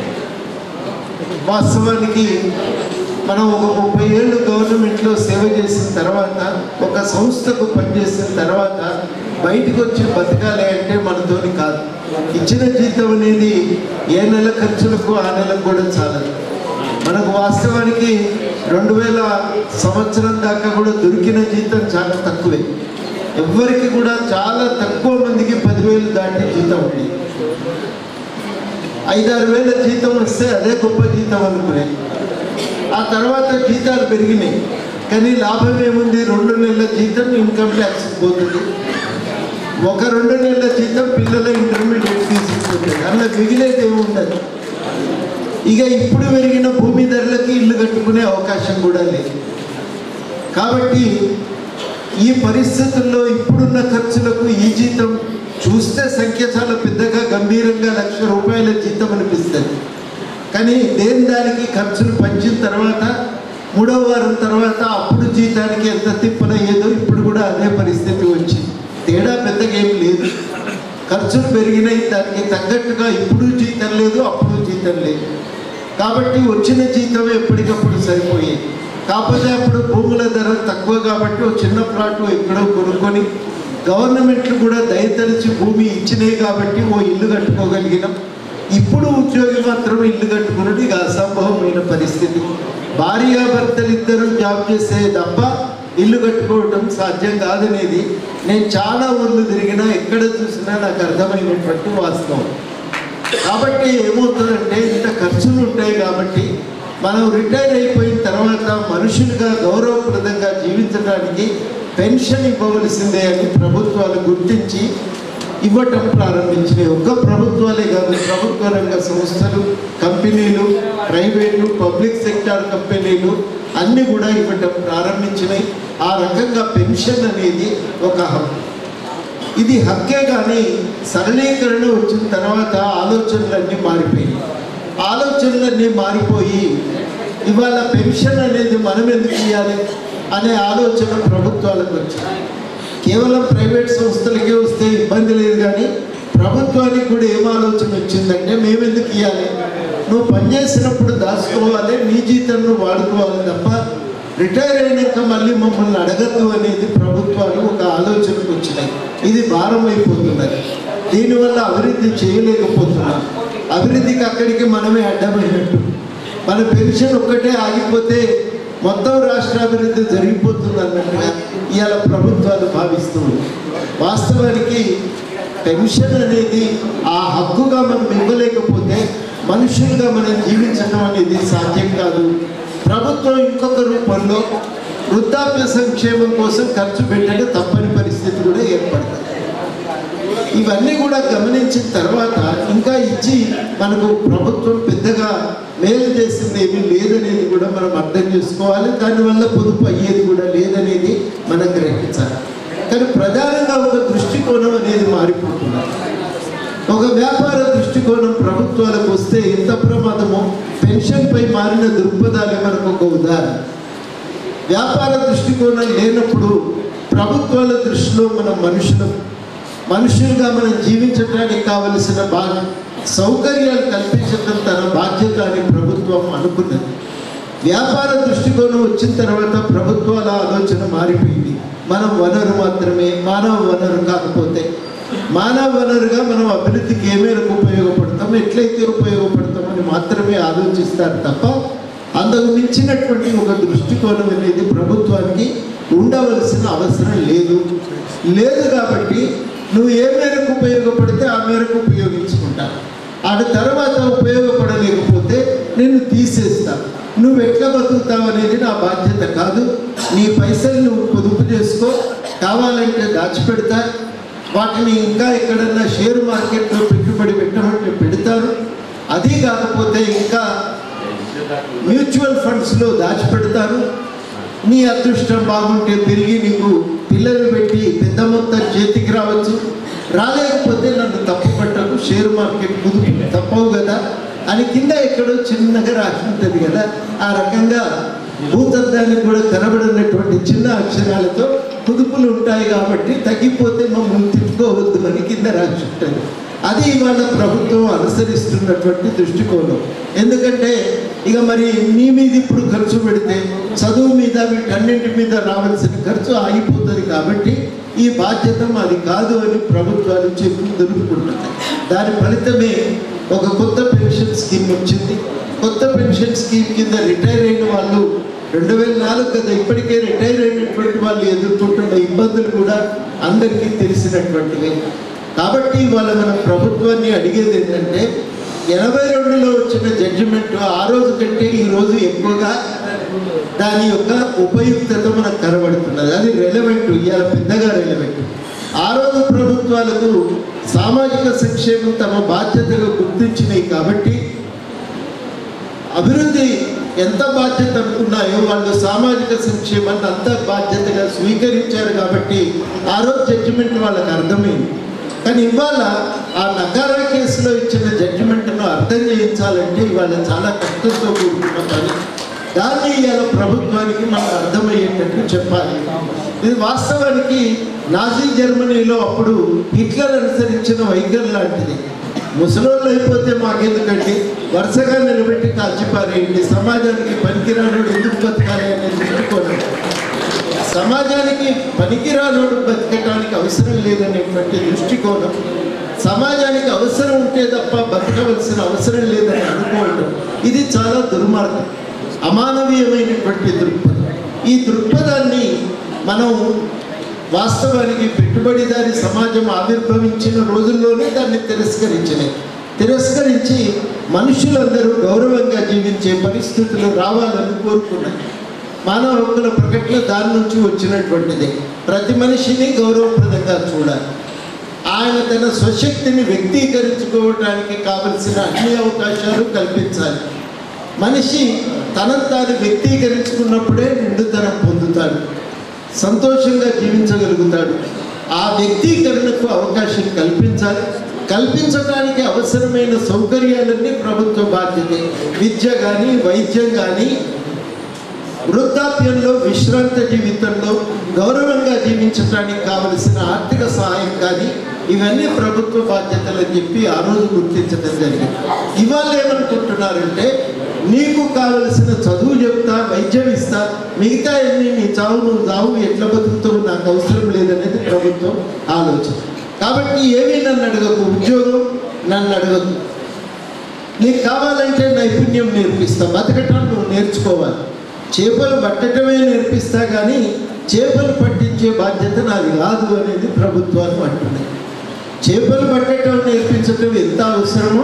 వాస్తవానికి మనం ఒక ముప్పై ఏళ్ళు గవర్నమెంట్లో సేవ చేసిన తర్వాత ఒక సంస్థకు పనిచేసిన తర్వాత బయటకు వచ్చి బతకాలి అంటే మనతోని కాదు ఇచ్చిన జీతం అనేది ఏ నెల ఖర్చులకు ఆ నెలకు కూడా చాలదు మనకు వాస్తవానికి రెండు వేల సంవత్సరం దాకా కూడా దొరికిన జీతం చాలా తక్కువే ఎవ్వరికి కూడా చాలా తక్కువ మందికి పదివేలు దాటి జీతం ఉంది ఐదారు వేల జీతం వస్తే అదే గొప్ప జీతం అనుకునే ఆ తర్వాత జీతాలు పెరిగినాయి కానీ లాభం ఏముంది రెండు నెలల జీతం ఇన్కమ్ ట్యాక్స్ పోతుంది ఒక రెండు నెలల జీతం పిల్లల ఇంటర్మీడియట్ తీసుకుంటుంది అలా మిగిలేది ఏమి ఉండదు ఇక ఇప్పుడు పెరిగిన భూమి ధరలకి ఇల్లు కట్టుకునే అవకాశం కూడా లేదు కాబట్టి ఈ పరిస్థితుల్లో ఇప్పుడున్న ఖర్చులకు ఈ జీతం చూస్తే సంఖ్య చాలా పెద్దగా గంభీరంగా లక్ష రూపాయల జీతం అనిపిస్తుంది కానీ దేని దానికి ఖర్చులు పంచిన తర్వాత మూడో వారం తర్వాత అప్పుడు జీతానికి ఎంత తిప్పలయ్యేదో ఇప్పుడు కూడా అదే పరిస్థితి వచ్చింది తేడా పెద్దగా ఏం లేదు ఖర్చులు పెరిగినాయి దానికి తగ్గట్టుగా ఇప్పుడు జీతం లేదు అప్పుడు జీతం లేదు కాబట్టి వచ్చిన జీతం ఎప్పటికప్పుడు సరిపోయేది కాకపోతే అప్పుడు భూముల ధర తక్కువ కాబట్టి ఒక చిన్న ప్లాట్ ఎక్కడో కొనుక్కొని గవర్నమెంట్లు కూడా దయతలిచి భూమి ఇచ్చినాయి కాబట్టి ఓ ఇల్లు కట్టుకోగలిగినాం ఇప్పుడు ఉద్యోగి మాత్రం ఇల్లు కట్టుకున్నది ఇక అసంభవమైన పరిస్థితి భార్యాభర్తలు ఇద్దరు జాబ్ చేసే తప్ప ఇల్లు కట్టుకోవడం సాధ్యం కాదనేది నేను చాలా ఊర్లు తిరిగినా ఎక్కడ చూసినా నాకు అర్థమైనటువంటి వాస్తవం కాబట్టి ఏమవుతుందంటే ఇంత ఖర్చులు ఉంటాయి కాబట్టి మనం రిటైర్ అయిపోయిన తర్వాత మనుషులుగా గౌరవప్రదంగా జీవించడానికి పెన్షన్ ఇవ్వవలసిందే అని ప్రభుత్వాలు గుర్తించి ఇవ్వటం ప్రారంభించినాయి ఒక్క ప్రభుత్వాలే కాదు ప్రభుత్వ రంగ సంస్థలు కంపెనీలు ప్రైవేటు పబ్లిక్ సెక్టార్ కంపెనీలు అన్నీ కూడా ఇవ్వటం ప్రారంభించినాయి ఆ రకంగా పెన్షన్ అనేది ఒక హక్కు ఇది హక్కే కానీ సరళీకరణ వచ్చిన తర్వాత ఆలోచనలన్నీ మారిపోయాయి ఆలోచనలన్నీ మారిపోయి ఇవాళ పెన్షన్ అనేది మనం ఎందుకు ఇవ్వాలి అనే ఆలోచన ప్రభుత్వాలకు వచ్చింది కేవలం ప్రైవేట్ సంస్థలకే వస్తే ఇబ్బంది లేదు కానీ ప్రభుత్వానికి కూడా ఏం ఆలోచన వచ్చిందంటే మేము ఎందుకు ఇవ్వాలి నువ్వు పనిచేసినప్పుడు దాచుకోవాలి నీ జీతం నువ్వు వాడుకోవాలి తప్ప రిటైర్ అయినాక మళ్ళీ మమ్మల్ని అడగద్దు అనేది ప్రభుత్వాలు ఒక ఆలోచనకు వచ్చినాయి ఇది భారం అయిపోతున్నది దీనివల్ల అభివృద్ధి చేయలేకపోతున్నాం అభివృద్ధికి అక్కడికి మనమే అడ్డమైనట్టు మన పెన్షన్ ఒక్కటే ఆగిపోతే మొత్తం రాష్ట్రాభివృద్ధి జరిగిపోతుంది అన్నట్టుగా ఇవాళ ప్రభుత్వాలు భావిస్తుంది వాస్తవానికి పెన్షన్ అనేది ఆ హక్కుగా మనం ఇవ్వలేకపోతే మనుషులుగా మనం జీవించడం అనేది సాధ్యం కాదు ప్రభుత్వం ఇంకొక రూపంలో వృద్ధాప్య సంక్షేమం కోసం ఖర్చు పెట్టడం తప్పని పరిస్థితి కూడా ఏర్పడుతుంది ఇవన్నీ కూడా గమనించిన తర్వాత ఇంకా ఇచ్చి మనకు ప్రభుత్వం పెద్దగా మేలు చేసింది ఏమీ లేదనేది కూడా మనం అర్థం చేసుకోవాలి దానివల్ల పొదుపు అయ్యేది కూడా లేదనేది మనం గ్రహించాలి కానీ ప్రధానంగా ఒక దృష్టికోణం అనేది మారిపోతున్నది ఒక వ్యాపార దృష్టికోణం ప్రభుత్వాలకు వస్తే ఎంత ప్రమాదమో పెన్షన్పై మారిన దృక్పథాలే మనకు ఒక ఉదాహరణ వ్యాపార దృష్టికోణం లేనప్పుడు ప్రభుత్వాల దృష్టిలో మనం మనుషులం మనుషులుగా మనం జీవించడానికి కావలసిన బా సౌకర్యాలు కల్పించడం తన బాధ్యత అని ప్రభుత్వం అనుకున్నది వ్యాపార దృష్టికోణం వచ్చిన తర్వాత ప్రభుత్వాల ఆలోచన మారిపోయింది మనం వనరు మాత్రమే మానవ వనరు కాకపోతే మానవ వనరుగా మనం అభివృద్ధికి ఏ మేరకు ఉపయోగపడతాం ఎట్లయితే ఉపయోగపడతామని మాత్రమే ఆలోచిస్తారు తప్ప అందుకు మించినటువంటి ఒక దృష్టికోణం అనేది ప్రభుత్వానికి ఉండవలసిన అవసరం లేదు లేదు కాబట్టి నువ్వు ఏ మేరకు ఉపయోగపడితే ఆ మేరకు ఉపయోగించుకుంటా ఆ తర్వాత ఉపయోగపడలేకపోతే నేను తీసేస్తా నువ్వు ఎట్లా బతుకుతావు అనేది నా బాధ్యత కాదు నీ పైసలు నువ్వు పొదుపు చేసుకో కావాలంటే దాచిపెడతా వాటిని ఇంకా ఎక్కడన్నా షేర్ మార్కెట్లో పెట్టుబడి పెట్టమంటే పెడతారు అది కాకపోతే ఇంకా మ్యూచువల్ ఫండ్స్లో దాచిపెడతారు నీ అదృష్టం బాగుంటే పెరిగి నీకు పిల్లలు పెట్టి పెద్ద మొత్తం చేతికి రావచ్చు రాలేకపోతే నన్ను తప్పు పట్టకు షేర్ మార్కెట్ కుదుపు తప్పవు కదా అని కింద ఎక్కడో చిన్నగా రాసి ఉంటుంది కదా ఆ రకంగా భూతద్దానికి కూడా కనబడినటువంటి చిన్న అక్షరాలతో కుదుపులు ఉంటాయి కాబట్టి తగ్గిపోతే మమ్మల్ని తిట్టుకోవద్దు అని కింద రాసి ఉంటుంది అది ఇవాళ ప్రభుత్వం అనుసరిస్తున్నటువంటి దృష్టికోణం ఎందుకంటే ఇక మరి నీ మీద ఇప్పుడు ఖర్చు పెడితే చదువు మీద వీటన్నింటి మీద రావాల్సిన ఖర్చు ఆగిపోతుంది కాబట్టి ఈ బాధ్యత మాది కాదు అని ప్రభుత్వాలు చెప్పి దొరుకుతుంటాయి దాని ఫలితమే ఒక కొత్త పెన్షన్ స్కీమ్ వచ్చింది కొత్త పెన్షన్ స్కీమ్ కింద రిటైర్ అయిన వాళ్ళు రెండు వేల నాలుగు కదా ఇప్పటికే రిటైర్ అయినటువంటి వాళ్ళు ఎదుర్కొంటున్న ఇబ్బందులు కూడా అందరికీ తెలిసినటువంటివే కాబట్టి ఇవాళ మనం ప్రభుత్వాన్ని అడిగేది ఏంటంటే ఎనభై రెండులో వచ్చిన జడ్జిమెంట్ ఆ రోజు కంటే ఈ రోజు ఎక్కువగా దాని యొక్క ఉపయుక్తత మనకు కనబడుతున్నది అది రెలవెంట్ ఇవాళ పెద్దగా రెలవెంట్ ఆ రోజు ప్రభుత్వాలకు సామాజిక సంక్షేమం తమ బాధ్యతగా గుర్తించినాయి కాబట్టి అభివృద్ధి ఎంత బాధ్యత అనుకున్నాయో వాళ్ళు సామాజిక సంక్షేమాన్ని అంత బాధ్యతగా స్వీకరించారు కాబట్టి ఆ రోజు జడ్జిమెంట్ వాళ్ళకి అర్థమైంది కానీ ఇవాళ ఆ నగారా కేసులో ఇచ్చిన జడ్జిమెంట్ను అర్థం చేయించాలంటే ఇవాళ చాలా కష్టంతో కూడుకున్న పని దాన్ని ఇవాళ ప్రభుత్వానికి మనకు అర్థమయ్యేటట్టు చెప్పాలి ఇది వాస్తవానికి నాజీ జర్మనీలో అప్పుడు హిట్లర్ అనుసరించిన వైఖరి లాంటిది ముసలోళ్ళు అయిపోతే మాకెందుకండి వరుసగా నిలబెట్టి కాల్చిపారేయండి సమాజానికి పనికిరానుడు ఎందుకు బతకాలి అనేది పెట్టుకోవడం సమాజానికి పనికిరానోడు బతకటానికి అవసరం లేదనేటువంటి దృష్టికోణం సమాజానికి అవసరం ఉంటే తప్ప బతకవలసిన అవసరం లేదని అనుకోవడం ఇది చాలా దుర్మార్గం అమానవీయమైనటువంటి దృక్పథం ఈ దృక్పథాన్ని మనం వాస్తవానికి పెట్టుబడిదారి సమాజం ఆవిర్భవించిన రోజుల్లోనే దాన్ని తిరస్కరించినాయి తిరస్కరించి మనుషులందరూ గౌరవంగా జీవించే పరిస్థితులు రావాలని కోరుకున్నాయి మానవ హక్కుల ప్రకటన దాని నుంచి వచ్చినటువంటిది ప్రతి మనిషిని గౌరవప్రదంగా చూడాలి ఆయన తన స్వశక్తిని వ్యక్తీకరించుకోవడానికి కావలసిన అన్ని అవకాశాలు కల్పించాలి మనిషి తనను తాను వ్యక్తీకరించుకున్నప్పుడే నిండుతనం పొందుతాడు సంతోషంగా జీవించగలుగుతాడు ఆ వ్యక్తీకరణకు అవకాశం కల్పించాలి కల్పించడానికి అవసరమైన సౌకర్యాలన్నీ ప్రభుత్వ బాధ్యత విద్య కానీ వైద్యం కానీ వృద్ధాప్యంలో విశ్రాంత జీవితంలో గౌరవంగా జీవించడానికి కావలసిన ఆర్థిక సహాయం కానీ ఇవన్నీ ప్రభుత్వ బాధ్యతలు అని చెప్పి ఆ రోజు గుర్తించడం జరిగింది ఇవాళ ఏమనుకుంటున్నారంటే నీకు కావలసిన చదువు చెప్తా వైద్యం ఇస్తా మిగతా అన్ని నీ చావు నువ్వు చావు ఎట్లా బతుకుతావు నాకు అవసరం లేదనేది ప్రభుత్వం ఆలోచన కాబట్టి ఏమీ నన్ను అడగకు ఉద్యోగం నన్ను అడగకు నీకు కావాలంటే నైపుణ్యం నేర్పిస్తా బతకటం నువ్వు నేర్చుకోవాలి చేపలు పట్టటమే నేర్పిస్తా కానీ చేపలు పట్టించే బాధ్యత నాది కాదు అనేది ప్రభుత్వాలు అంటున్నాయి చేపలు పట్టడం నేర్పించటం ఎంత అవసరమో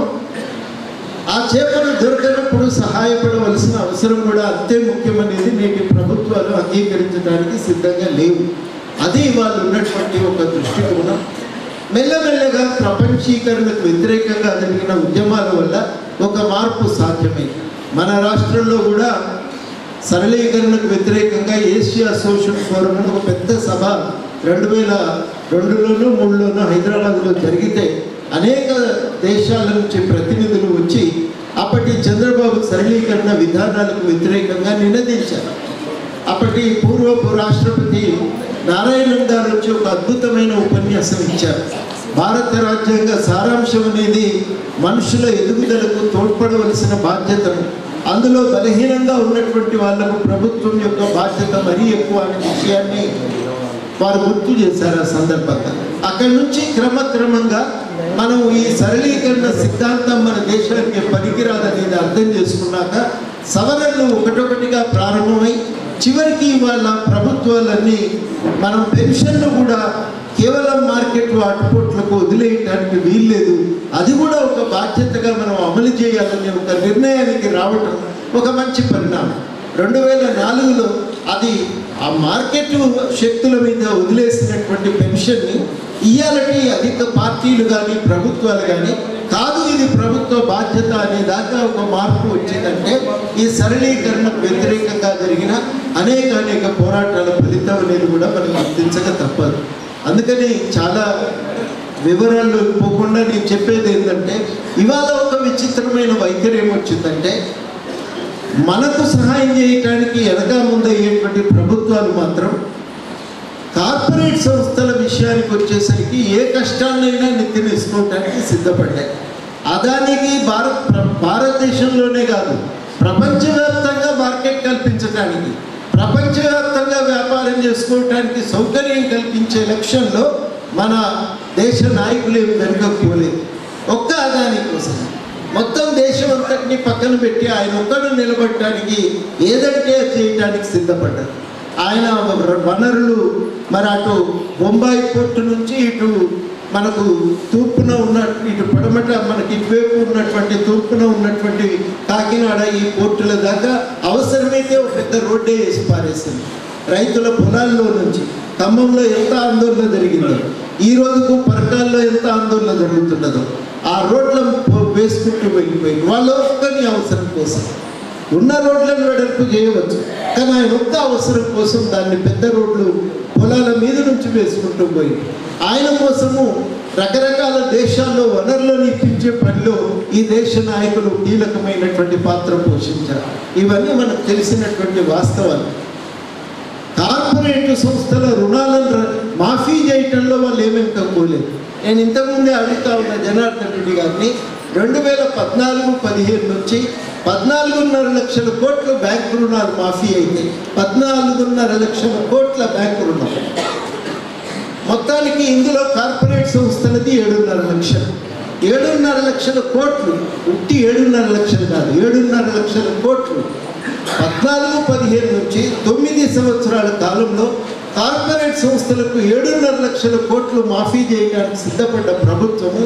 ఆ చేపలు దొరకనప్పుడు సహాయపడవలసిన అవసరం కూడా అంతే ముఖ్యమనేది నేటి ప్రభుత్వాలు అంగీకరించడానికి సిద్ధంగా లేవు అది వాళ్ళు ఉన్నటువంటి ఒక దృష్టికోణం మెల్లమెల్లగా ప్రపంచీకరణకు వ్యతిరేకంగా జరిగిన ఉద్యమాల వల్ల ఒక మార్పు సాధ్యమైంది మన రాష్ట్రంలో కూడా సరళీకరణకు వ్యతిరేకంగా ఏషియా సోషల్ ఫోరం అని ఒక పెద్ద సభ రెండు వేల రెండులోనూ మూడులోనూ హైదరాబాద్లో జరిగితే అనేక దేశాల నుంచి ప్రతినిధులు వచ్చి అప్పటి చంద్రబాబు సరళీకరణ విధానాలకు వ్యతిరేకంగా నినదించారు అప్పటి పూర్వపు రాష్ట్రపతి నారాయణన్ గారు వచ్చి ఒక అద్భుతమైన ఉపన్యాసం ఇచ్చారు భారత రాజ్యాంగ సారాంశం అనేది మనుషుల ఎదుగుదలకు తోడ్పడవలసిన బాధ్యతను అందులో బలహీనంగా ఉన్నటువంటి వాళ్లకు ప్రభుత్వం యొక్క బాధ్యత మరీ ఎక్కువ అనే విషయాన్ని వారు గుర్తు చేశారు ఆ సందర్భంగా అక్కడి నుంచి క్రమక్రమంగా మనం ఈ సరళీకరణ సిద్ధాంతం మన దేశానికి పనికిరాదనేది అర్థం చేసుకున్నాక సవరణలు ఒకటొకటిగా ప్రారంభమై చివరికి వాళ్ళ ప్రభుత్వాలన్నీ మనం పెన్షన్లు కూడా కేవలం మార్కెట్ అటుపోట్లకు వదిలేయటానికి వీల్లేదు అది కూడా ఒక బాధ్యతగా మనం అమలు చేయాలనే ఒక నిర్ణయానికి రావటం ఒక మంచి పరిణామం రెండు వేల నాలుగులో అది ఆ మార్కెట్ శక్తుల మీద వదిలేసినటువంటి పెన్షన్ని ఇయ్యాలటి అధిక పార్టీలు కానీ ప్రభుత్వాలు కానీ కాదు ఇది ప్రభుత్వ బాధ్యత అనే దాకా ఒక మార్పు వచ్చిందంటే ఈ సరళీకరణకు వ్యతిరేకంగా జరిగిన అనేక అనేక పోరాటాల ఫలితం అనేది కూడా మనం గుర్తించక తప్పదు అందుకని చాలా వివరాలు పోకుండా నేను చెప్పేది ఏంటంటే ఇవాళ ఒక విచిత్రమైన వైఖరి ఏమొచ్చిందంటే మనకు సహాయం చేయటానికి వెనక ముందయ్యేటువంటి ప్రభుత్వాలు మాత్రం కార్పొరేట్ సంస్థల విషయానికి వచ్చేసరికి ఏ కష్టాన్నైనా నెత్తి వేసుకోవటానికి సిద్ధపడ్డాయి అదానికి భారత్ ప్ర- భారతదేశంలోనే కాదు ప్రపంచవ్యాప్తంగా మార్కెట్ కల్పించడానికి ప్రపంచవ్యాప్తంగా వ్యాపారం చేసుకోవటానికి సౌకర్యం కల్పించే లక్ష్యంలో మన దేశ నాయకులు ఏమి వెనుకపోలేదు ఒక్క అదాని కోసం మొత్తం దేశం అంతటిని పక్కన పెట్టి ఆయన ఒక్కడు నిలబడటానికి ఏదంటే అది చేయటానికి సిద్ధపడ్డారు ఆయన వనరులు మరి అటు బొంబాయి పోర్టు నుంచి ఇటు మనకు తూర్పున ఉన్న ఇటు పడమట మనకి ఇటువైపు ఉన్నటువంటి తూర్పున ఉన్నటువంటి కాకినాడ ఈ పోర్టుల దాకా అవసరమైతే ఒక పెద్ద రోడ్డే వేసి పారేసింది రైతుల పొలాల్లో నుంచి ఖమ్మంలో ఎంత ఆందోళన జరిగిందో ఈ రోజుకు పరకాల్లో ఎంత ఆందోళన జరుగుతున్నదో ఆ రోడ్ల వేసుకుంటూ వెళ్ళిపోయింది వాళ్ళ ఒక్కని అవసరం కోసం ఉన్న రోడ్లను వెడల్పు చేయవచ్చు కానీ ఆయన ఒక్క అవసరం కోసం దాన్ని పెద్ద రోడ్లు పొలాల మీద నుంచి వేసుకుంటూ పోయి ఆయన కోసము రకరకాల దేశాల్లో వనరులను ఇప్పించే పనిలో ఈ దేశ నాయకులు కీలకమైనటువంటి పాత్ర పోషించారు ఇవన్నీ మనకు తెలిసినటువంటి వాస్తవాలు కార్పొరేట్ సంస్థల రుణాలను ర- మాఫీ చేయటంలో వాళ్ళు ఏమేమి తక్కువలేదు నేను ఇంతకుముందే అడుగుతా ఉన్న జనార్దన్ రెడ్డి గారిని రెండు వేల పద్నాలుగు పదిహేను నుంచి పద్నాలుగున్నర లక్షల కోట్ల బ్యాంకు రుణాలు మాఫీ అయితే పద్నాలుగున్నర లక్షల కోట్ల బ్యాంకు రుణం మొత్తానికి ఇందులో కార్పొరేట్ సంస్థలది ఏడున్నర లక్షలు ఏడున్నర లక్షల కోట్లు ఉట్టి ఏడున్నర లక్షలు కాదు ఏడున్నర లక్షల కోట్లు పద్నాలుగు పదిహేను నుంచి తొమ్మిది సంవత్సరాల కాలంలో కార్పొరేట్ సంస్థలకు ఏడున్నర లక్షల కోట్లు మాఫీ చేయడానికి సిద్ధపడ్డ ప్రభుత్వము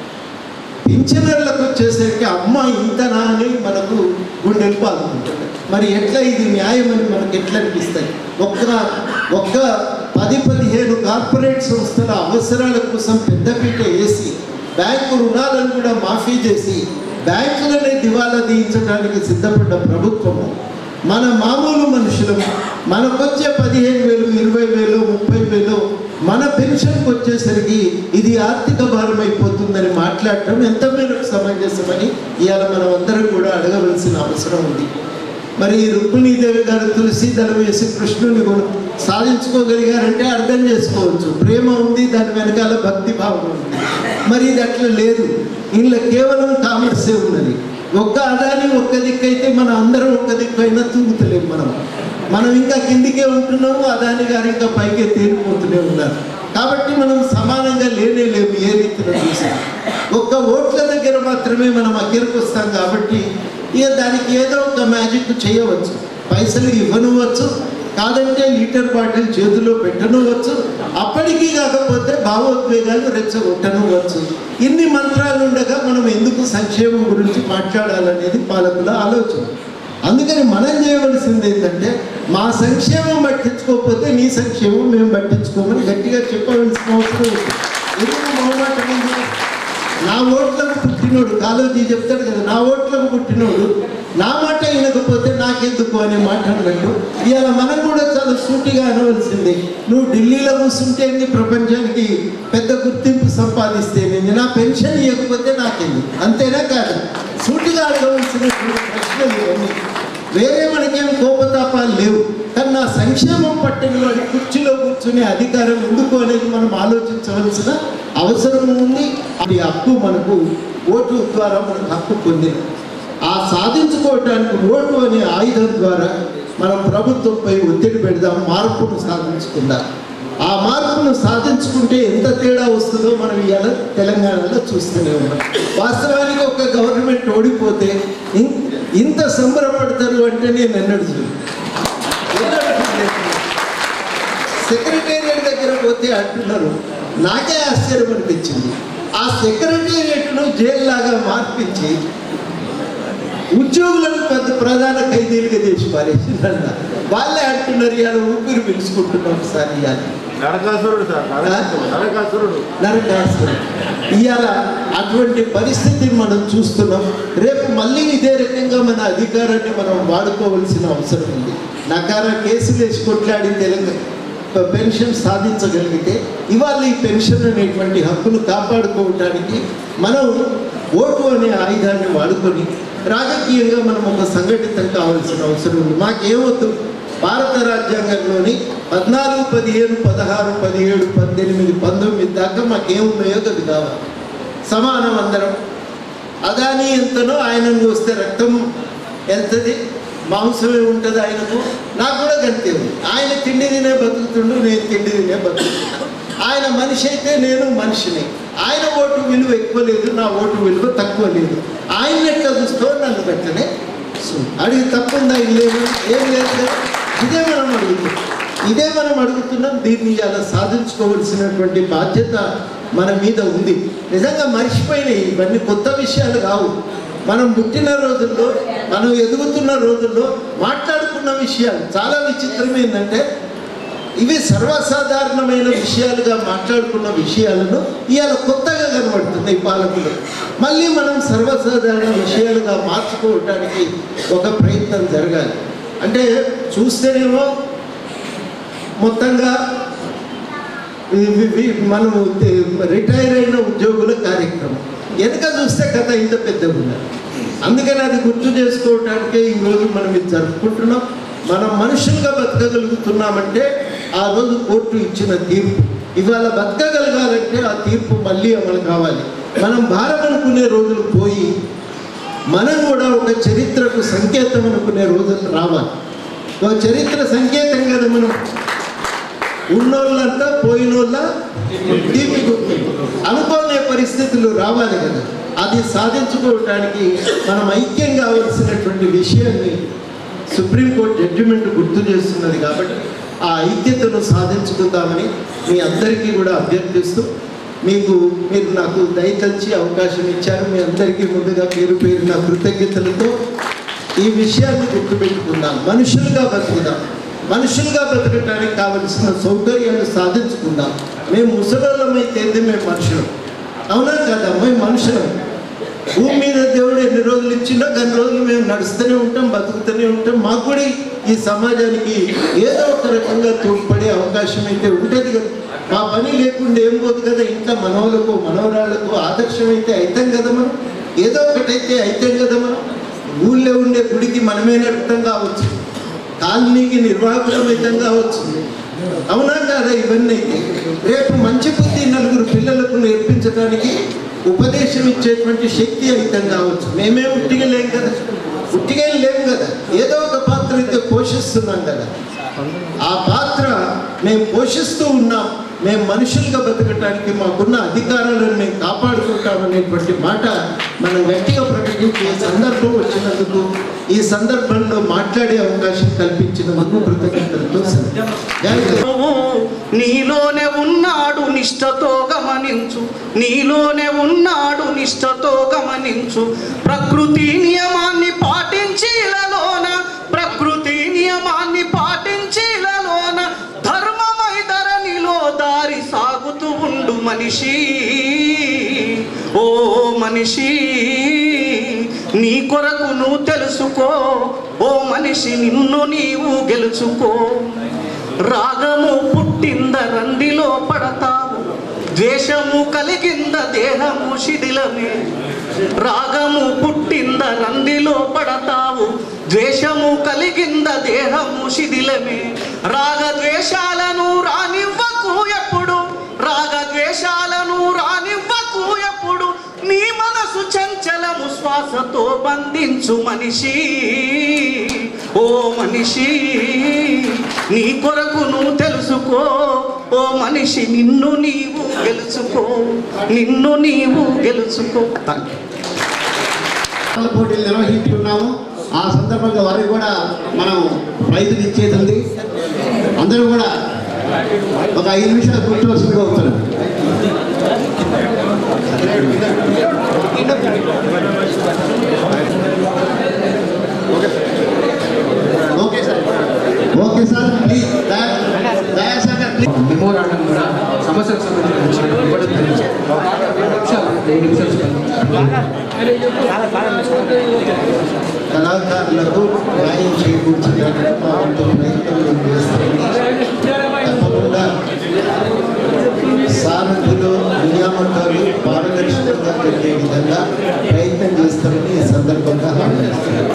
పింఛనర్లకు వచ్చేసరికి అమ్మ ఇంతనా అని మనకు గుండెలు పాల్గొంటుంది మరి ఎట్లా ఇది న్యాయమని మనకు ఎట్లా అనిపిస్తాయి ఒక్క ఒక్క పది పదిహేను కార్పొరేట్ సంస్థల అవసరాల కోసం పెద్దపీట వేసి బ్యాంకు రుణాలను కూడా మాఫీ చేసి బ్యాంకులనే దివాలా తీయించడానికి సిద్ధపడ్డ ప్రభుత్వము మన మామూలు మనుషులము మనకొచ్చే పదిహేను వేలు ఇరవై వేలు ముప్పై వేలు మన పెన్షన్కి వచ్చేసరికి ఇది ఆర్థిక భారం అయిపోతుందని మాట్లాడటం ఎంత మేరకు సమంజసమని ఇవాళ మనం అందరం కూడా అడగవలసిన అవసరం ఉంది మరి రుక్మిణీదేవి గారు తులసి దళం వేసి కృష్ణుని కూడా సాధించుకోగలిగారంటే అర్థం చేసుకోవచ్చు ప్రేమ ఉంది దాని వెనకాల భక్తి భావం ఉంది మరి ఇది అట్లా లేదు ఇందులో కేవలం కామర్సే ఉన్నది ఒక్క అదాని ఒక్క దిక్కు అయితే మనం అందరం ఒక్క దిక్కు అయినా తూగుతలేము మనం మనం ఇంకా కిందికే ఉంటున్నాము అదాని గారు ఇంకా పైకే తేలిపోతూనే ఉన్నారు కాబట్టి మనం సమానంగా లేనే లేము ఏ రీతిలో చూసాం ఒక్క ఓట్ల దగ్గర మాత్రమే మనం అగ్గరకు వస్తాం కాబట్టి ఇక దానికి ఏదో ఒక మ్యాజిక్ చేయవచ్చు పైసలు ఇవ్వనవచ్చు కాదంటే లీటర్ బాటిల్ చేతిలో పెట్టనవచ్చు అప్పటికీ కాకపోతే భావోద్వేగాలు రెచ్చగొట్టనవచ్చు ఇన్ని మంత్రాలు ఉండగా మనం ఎందుకు సంక్షేమం గురించి మాట్లాడాలనేది పాలకుల ఆలోచన అందుకని మనం చేయవలసింది ఏంటంటే మా సంక్షేమం పట్టించుకోకపోతే నీ సంక్షేమం మేము పట్టించుకోమని గట్టిగా చెప్పవలసిన అవసరం ఉంది ఎందుకు మొహమాటం ఉంది? నా ఓట్లకు పుట్టినోడు కాలోజీ చెప్తాడు కదా నా ఓట్లకు పుట్టినోడు నా మాట వినకపోతే నాకెందుకు అనే మాట అన్నట్టు ఇవాళ మనం కూడా చాలా సూటిగా అనవలసింది నువ్వు ఢిల్లీలో కూర్చుంటే నీ ప్రపంచానికి పెద్ద గుర్తింపు సంపాదిస్తే నేను నా పెన్షన్ ఇవ్వకపోతే నాకెందుకు అంతేనా కాదు సూటిగా అడగవలసినటువంటి ప్రశ్నలు ఇవన్నీ వేరే మనకేం కోపతాపాలు లేవు కానీ నా సంక్షేమం పట్టిన వాడి కుర్చీలో కూర్చునే అధికారం ఎందుకు అనేది మనం ఆలోచించవలసిన అవసరం ఉంది అది హక్కు మనకు ఓటు ద్వారా మనకు హక్కు పొందిన ఆ సాధించుకోవటానికి ఓటు అనే ఆయుధం ద్వారా మనం ప్రభుత్వంపై ఒత్తిడి పెడదాం మార్పును సాధించుకుందాం ఆ మార్పును సాధించుకుంటే ఎంత తేడా వస్తుందో మనం ఇవాళ తెలంగాణలో చూస్తూనే ఉన్నాం వాస్తవానికి ఒక గవర్నమెంట్ ఓడిపోతే ఇన్- ఇంత సంబరపడతారు అంటే నేను ఎన్నడూ చూడలేదు. ఎన్నడూ చూడలేదు. సెక్రటేరియట్ దగ్గర పోతే అంటున్నారు నాకే ఆశ్చర్యం అనిపించింది ఆ సెక్రటేరియట్ను జైలు లాగా మార్పించి ఉద్యోగులను పెద్ద ప్రధాన ఖైదీలుగా చేసి పారేసిందన్న వాళ్ళే అంటున్నారు ఇవాళ ఊపిరి పిలుచుకుంటున్నాం సార్ ఇవాళ నరకాసురుడు సార్ నరకాసురుడు నరకాసురుడు ఇవాళ అటువంటి పరిస్థితిని మనం చూస్తున్నాం రేపు మళ్ళీ ఇదే రకంగా మన అధికారాన్ని మనం వాడుకోవాల్సిన అవసరం ఉంది నకార కేసులు వేసి కొట్లాడి తెలంగాణ పెన్షన్ సాధించగలిగితే ఇవాళ ఈ పెన్షన్ అనేటువంటి హక్కును కాపాడుకోవటానికి మనం ఓటు అనే ఆయుధాన్ని వాడుకొని రాజకీయంగా మనం ఒక సంఘటితం కావాల్సిన అవసరం ఉంది మాకేమొద్దు భారత రాజ్యాంగంలోని పద్నాలుగు పదిహేను పదహారు పదిహేడు పద్దెనిమిది పంతొమ్మిది దాకా మాకేమున్నాయో అది కావాలి సమానం అందరం అదాని ఎంతనో ఆయనను చూస్తే రక్తం వెళ్తుంది మాంసమే ఉంటుంది ఆయనకు నాకు కూడా గంతే ఉంది ఆయన తిండి తినే బతుకుతుండు నేను తిండి తినే బతుకుతున్నా ఆయన మనిషి అయితే నేను మనిషిని ఆయన ఓటు విలువ ఎక్కువ లేదు నా ఓటు విలువ తక్కువ లేదు ఆయన ఎట్లా చూస్తూ నన్ను గట్లనే చూ- అడిగి తప్పుందా ఇది లేదు ఏం లేదు కదా ఇదే మనం అడుగుతున్నాం ఇదే మనం అడుగుతున్నాం దీన్ని ఇలా సాధించుకోవలసినటువంటి బాధ్యత మన మీద ఉంది నిజంగా మర్చిపోయినాయి ఇవన్నీ కొత్త విషయాలు కావు మనం పుట్టిన రోజుల్లో మనం ఎదుగుతున్న రోజుల్లో మాట్లాడుకున్న విషయాలు చాలా విచిత్రం ఏంటంటే ఇవి సర్వసాధారణమైన విషయాలుగా మాట్లాడుకున్న విషయాలను ఇవాళ కొత్తగా కనబడుతుంది ఈ పాలకులు మళ్ళీ మనం సర్వసాధారణ విషయాలుగా మార్చుకోవటానికి ఒక ప్రయత్నం జరగాలి అంటే చూస్తేనేమో మొత్తంగా వి- వి- వి- మనం రిటైర్ అయిన ఉద్యోగుల కార్యక్రమం వెనక చూస్తే కథ ఇంత పెద్దగా ఉన్నది అందుకని అది గుర్తు చేసుకోవటానికే ఈరోజు మనం ఇది జరుపుకుంటున్నాం మనం మనుషులుగా బతకగలుగుతున్నామంటే ఆ రోజు కోర్టు ఇచ్చిన తీర్పు ఇవాళ బతకగలగాలంటే ఆ తీర్పు మళ్ళీ అమలు కావాలి మనం భారం అనుకునే రోజులు పోయి మనం కూడా ఒక చరిత్రకు సంకేతం అనుకునే రోజులు రావాలి ఒక చరిత్ర సంకేతం కదా మనం ఉన్నోళ్ళంతా పోయినోళ్ళ తీపి గుర్తు అనుకోనే పరిస్థితులు రావాలి కదా అది సాధించుకోవటానికి మనం ఐక్యం కావలసినటువంటి విషయాన్ని సుప్రీంకోర్టు జడ్జిమెంట్ గుర్తు చేస్తున్నది కాబట్టి ఆ ఐక్యతను సాధించుకుందామని మీ అందరికీ కూడా అభ్యర్థిస్తూ మీకు మీరు నాకు దయతలిచి అవకాశం ఇచ్చారు మీ అందరికీ ముందుగా పేరు పేరు నా కృతజ్ఞతలతో ఈ విషయాన్ని గుర్తుపెట్టుకుందాం మనుషులుగా బతుకుదాం మనుషులుగా బ్రతకటానికి కావలసిన సౌకర్యాలు సాధించుకుందాం మేము ముసలోళ్ళమైతే మేము మనుషులం అవునా కదా మేము మనుషులం భూమి మీద దేవుడు ఎన్ని రోజులు ఇచ్చిండో కొన్ని రోజులు మేము నడుస్తూనే ఉంటాం బతుకుతూనే ఉంటాం మాకు కూడా ఈ సమాజానికి ఏదో ఒక రకంగా తోడ్పడే అవకాశం అయితే ఉంటుంది కదా మా పని లేకుండా ఏం పోదు కదా ఇంట్లో మనవలకు మనవరాళ్లకు ఆదర్శం అయితే అవుతాం కదా మనం ఏదో ఒకటైతే అవుతాం కదా మనం ఊళ్ళో ఉండే గుడికి మనమే నడుపుతాం కావచ్చు కాలనీకి నిర్వాహకులమైతం కావచ్చు అవునా కాదా ఇవన్నీ రేపు మంచి బుద్ధి నలుగురు పిల్లలకు నేర్పించడానికి ఉపదేశం ఇచ్చేటువంటి శక్తి అయితం కావచ్చు మేమే ఉట్టిగా లేం కదా ఉట్టిగా లేము కదా ఏదో ఒక పాత్ర అయితే పోషిస్తున్నాం కదా ఆ పాత్ర మేము పోషిస్తూ ఉన్నాం మేము మనుషులుగా బతకటానికి మాకున్న అధికారాలను మేము కాపాడుకుంటామనేటువంటి మాట మనం గట్టిగా ప్రకటించే సందర్భం వచ్చినందుకు ఈ సందర్భంలో మాట్లాడే అవకాశం కల్పించినందుకు కృతజ్ఞతలతో సెలవు. జై హింద్. నీలోనే ఉన్నాడు నిష్టతో గమనించు నీలోనే ఉన్నాడు నిష్టతో గమనించు ప్రకృతి నియమాన్ని పాటించి ఇలలోన ప్రకృతి నియమాన్ని పాటించి ఇలలోన ధర్మమై ధరణిలో దారి సాగుతూ ఉండు మనిషి ఓ మనిషి నీ కొరకు నువ్వు తెలుసుకో ఓ మనిషి నిన్ను నీవు గెలుచుకో రాగము పుట్టింద రందిలో పడతావు ద్వేషము కలిగింద దేహము శిథిలమే రాగము పుట్టింద రందిలో పడతావు ద్వేషము కలిగింద దేహము శిథిలమే రాగ ద్వేషాలను రానివ్వకు ఎప్పుడు రాగ ద్వేషాలను రానివ్వకు ఎప్పుడు నీ మనసు చంచలము శ్వాసతో బంధించు మనిషి ఓ మనిషి నీ కొరకు నువ్వు తెలుసుకో ఓ మనిషి నిన్ను నీవు గెలుచుకో నిన్ను నీవు గెలుచుకో థ్యాంక్ యూ ఆటల పోటీలు నిర్వహించుకున్నాము ఆ సందర్భంగా వారికి కూడా మనం ప్రైజులు ఇచ్చేది ఉంది అందరూ కూడా ఒక ఐదు నిమిషాలు కూర్చోవలసిందిగా అవుతారు okay sir okay sir please Dayasagar please memorandum కూడా సమస్యకు సంబంధించి ఇవ్వడం జరిగింది నిమిషాలు ఐదు నిమిషాలు కళాకారులకు న్యాయం చేకూర్చడానికి మా వంతు ప్రయత్నం మేము చేస్తామని తప్పకుండా సారథులు నియామకాలు పారదర్శకంగా జరిగే విధంగా ప్రయత్నం చేస్తామని ఈ సందర్భంగా హామీ ఇస్తున్నాను.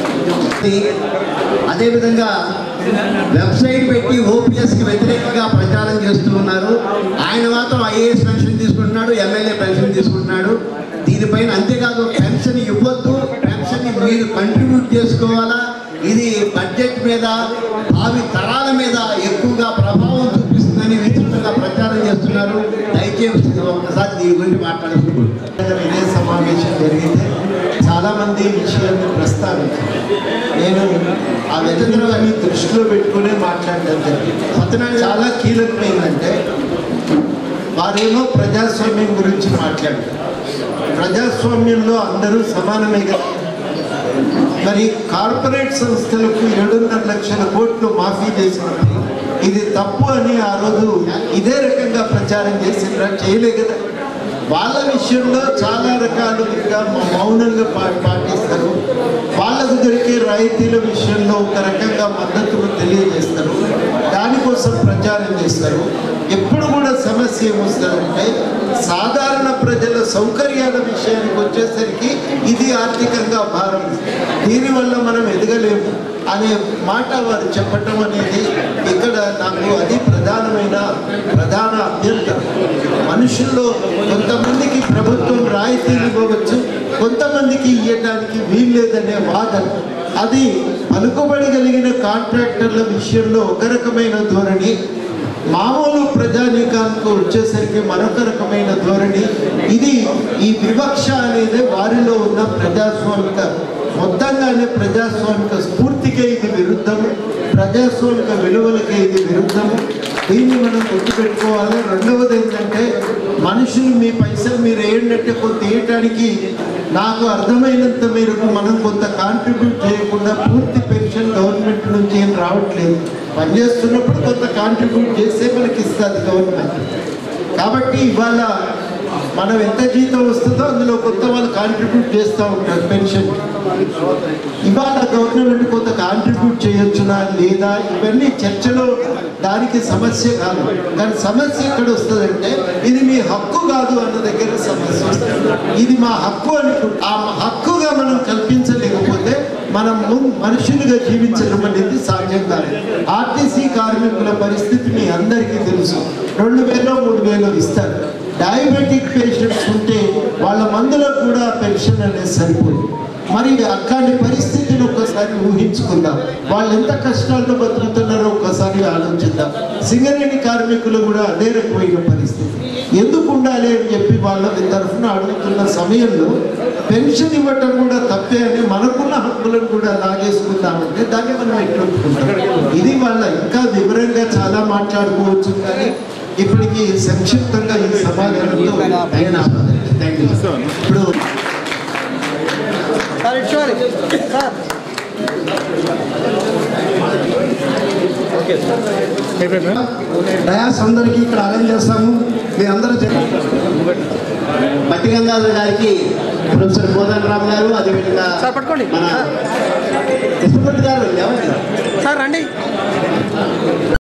అదేవిధంగా వెబ్సైట్ పెట్టి ఓపీఎస్కి వ్యతిరేకంగా ప్రచారం చేస్తూ ఉన్నారు ఆయన మాత్రం ఐఏఎస్ పెన్షన్ తీసుకుంటున్నాడు ఎమ్మెల్యే పెన్షన్ తీసుకుంటున్నాడు దీనిపైన అంతేకాదు పెన్షన్ ఇవ్వద్దు పెన్షన్ మీరు కంట్రిబ్యూట్ చేసుకోవాలా ఇది బడ్జెట్ మీద భావి తరాల మీద ఎక్కువగా ప్రభావం చూపిస్తుందని విస్తృతంగా ప్రచారం చేస్తున్నారు దయచేసి ఒకసారి దీని గురించి మాట్లాడుతున్నారు ఇదే సమావేశం జరిగితే చాలామంది ఈ విషయాన్ని ప్రస్తావించారు నేను ఆ వెతకరాన్ని దృష్టిలో పెట్టుకునే మాట్లాడడం జరిగింది సత్యనారాయణ చాలా కీలకమైందంటే వారేమో ప్రజాస్వామ్యం గురించి మాట్లాడారు ప్రజాస్వామ్యంలో అందరూ సమానమే కదా మరి కార్పొరేట్ సంస్థలకు ఏడున్నర లక్షల కోట్లు మాఫీ చేసినప్పుడు ఇది తప్పు అని ఆ రోజు ఇదే రకంగా ప్రచారం చేసిండ్రా చేయలే కదా వాళ్ళ విషయంలో చాలా రకాలుగా మ- మౌనంగా పా- పాటిస్తారు వాళ్ళకు దొరికే రాయితీల విషయంలో ఒక రకంగా మద్దతును తెలియజేస్తారు దానికోసం ప్రచారం చేస్తారు ఎప్పుడు కూడా సమస్య ఏమొస్తుందంటే సాధారణ ప్రజల సౌకర్యాల విషయానికి వచ్చేసరికి ఇది ఆర్థికంగా భారం దీనివల్ల మనం ఎదగలేము అనే మాట వారు చెప్పటం అనేది ఇక్కడ నాకు అది ప్రధానమైన ప్రధాన అభ్యంతరం మనుషుల్లో కొంతమందికి ప్రభుత్వం రాయితీలు ఇవ్వవచ్చు కొంతమందికి ఇవ్వడానికి వీల్లేదనే వాదన అది పలుకుబడి కలిగిన కాంట్రాక్టర్ల విషయంలో ఒక రకమైన ధోరణి మామూలు ప్రజానీకానికి వచ్చేసరికి మరొక రకమైన ధోరణి ఇది ఈ వివక్ష అనేది వారిలో ఉన్న ప్రజాస్వామిక మొత్తంగానే ప్రజాస్వామిక స్ఫూర్తికే ఇది విరుద్ధము ప్రజాస్వామిక విలువలకే ఇది విరుద్ధము దీన్ని మనం గుర్తుపెట్టుకోవాలి రెండవది ఏంటంటే మనుషులు మీ పైసలు మీరు ఏంటంటే కొంత వేయటానికి నాకు అర్థమైనంత మేరకు మనం కొంత కాంట్రిబ్యూట్ చేయకుండా పూర్తి పెన్షన్ గవర్నమెంట్ నుంచి ఏం రావట్లేదు పనిచేస్తున్నప్పుడు కొంత కాంట్రిబ్యూట్ చేస్తే మనకి ఇస్తుంది గవర్నమెంట్ కాబట్టి ఇవాళ మనం ఎంత జీతం వస్తుందో అందులో కొంత వాళ్ళు కాంట్రిబ్యూట్ చేస్తూ ఉంటారు పెన్షన్ ఇవాళ గవర్నమెంట్ కొంత కాంట్రిబ్యూట్ చేయొచ్చునా లేదా ఇవన్నీ చర్చలో దానికి సమస్య కాదు కానీ సమస్య ఎక్కడ వస్తుందంటే ఇది మీ హక్కు కాదు అన్న దగ్గర సమస్య వస్తుంది ఇది మా హక్కు అని ఆ హక్కుగా మనం కల్పించలేకపోతే మనం ము- మనుషులుగా జీవించడం అనేది సాధ్యం కాదు ఆర్టీసీ కార్మికుల పరిస్థితి మీ అందరికీ తెలుసు రెండు వేలో మూడు వేలో ఇస్తారు డయాబెటిక్ పేషెంట్స్ ఉంటే వాళ్ళ మందులకు కూడా పెన్షన్ అనేది సరిపోదు మరి అక్కడి పరిస్థితిని ఒక్కసారి ఊహించుకుందాం వాళ్ళు ఎంత కష్టాల్లో బతుకుతున్నారో ఒక్కసారి ఆలోచిద్దాం సింగరేణి కార్మికులు కూడా అదే రకమైన పరిస్థితి ఎందుకు ఉండాలి అని చెప్పి వాళ్ళ తరఫున అడుగుతున్న సమయంలో పెన్షన్ ఇవ్వటం కూడా తప్పే అని మనకున్న హక్కులను కూడా లాగేసుకుందామంటే దాన్ని మనం ఎట్లా ఒప్పుకుంటాం ఇది వాళ్ళ ఇంకా వివరంగా చాలా మాట్లాడుకోవచ్చు కానీ ఇప్పటికి సంక్షిప్తంగా ఈ సమాధానంతో ఆయన థ్యాంక్ యూ ఇప్పుడు డయాస్ అందరికీ ఇక్కడ అరేంజ్ చేస్తాము మీ అందరూ మట్టి గంగాధర్ గారికి ప్రొఫెసర్ కోదన్ రామ్ గారు అదేవిధంగా మన కృష్ణమూర్తి గారు ఎవరు సార్ రండి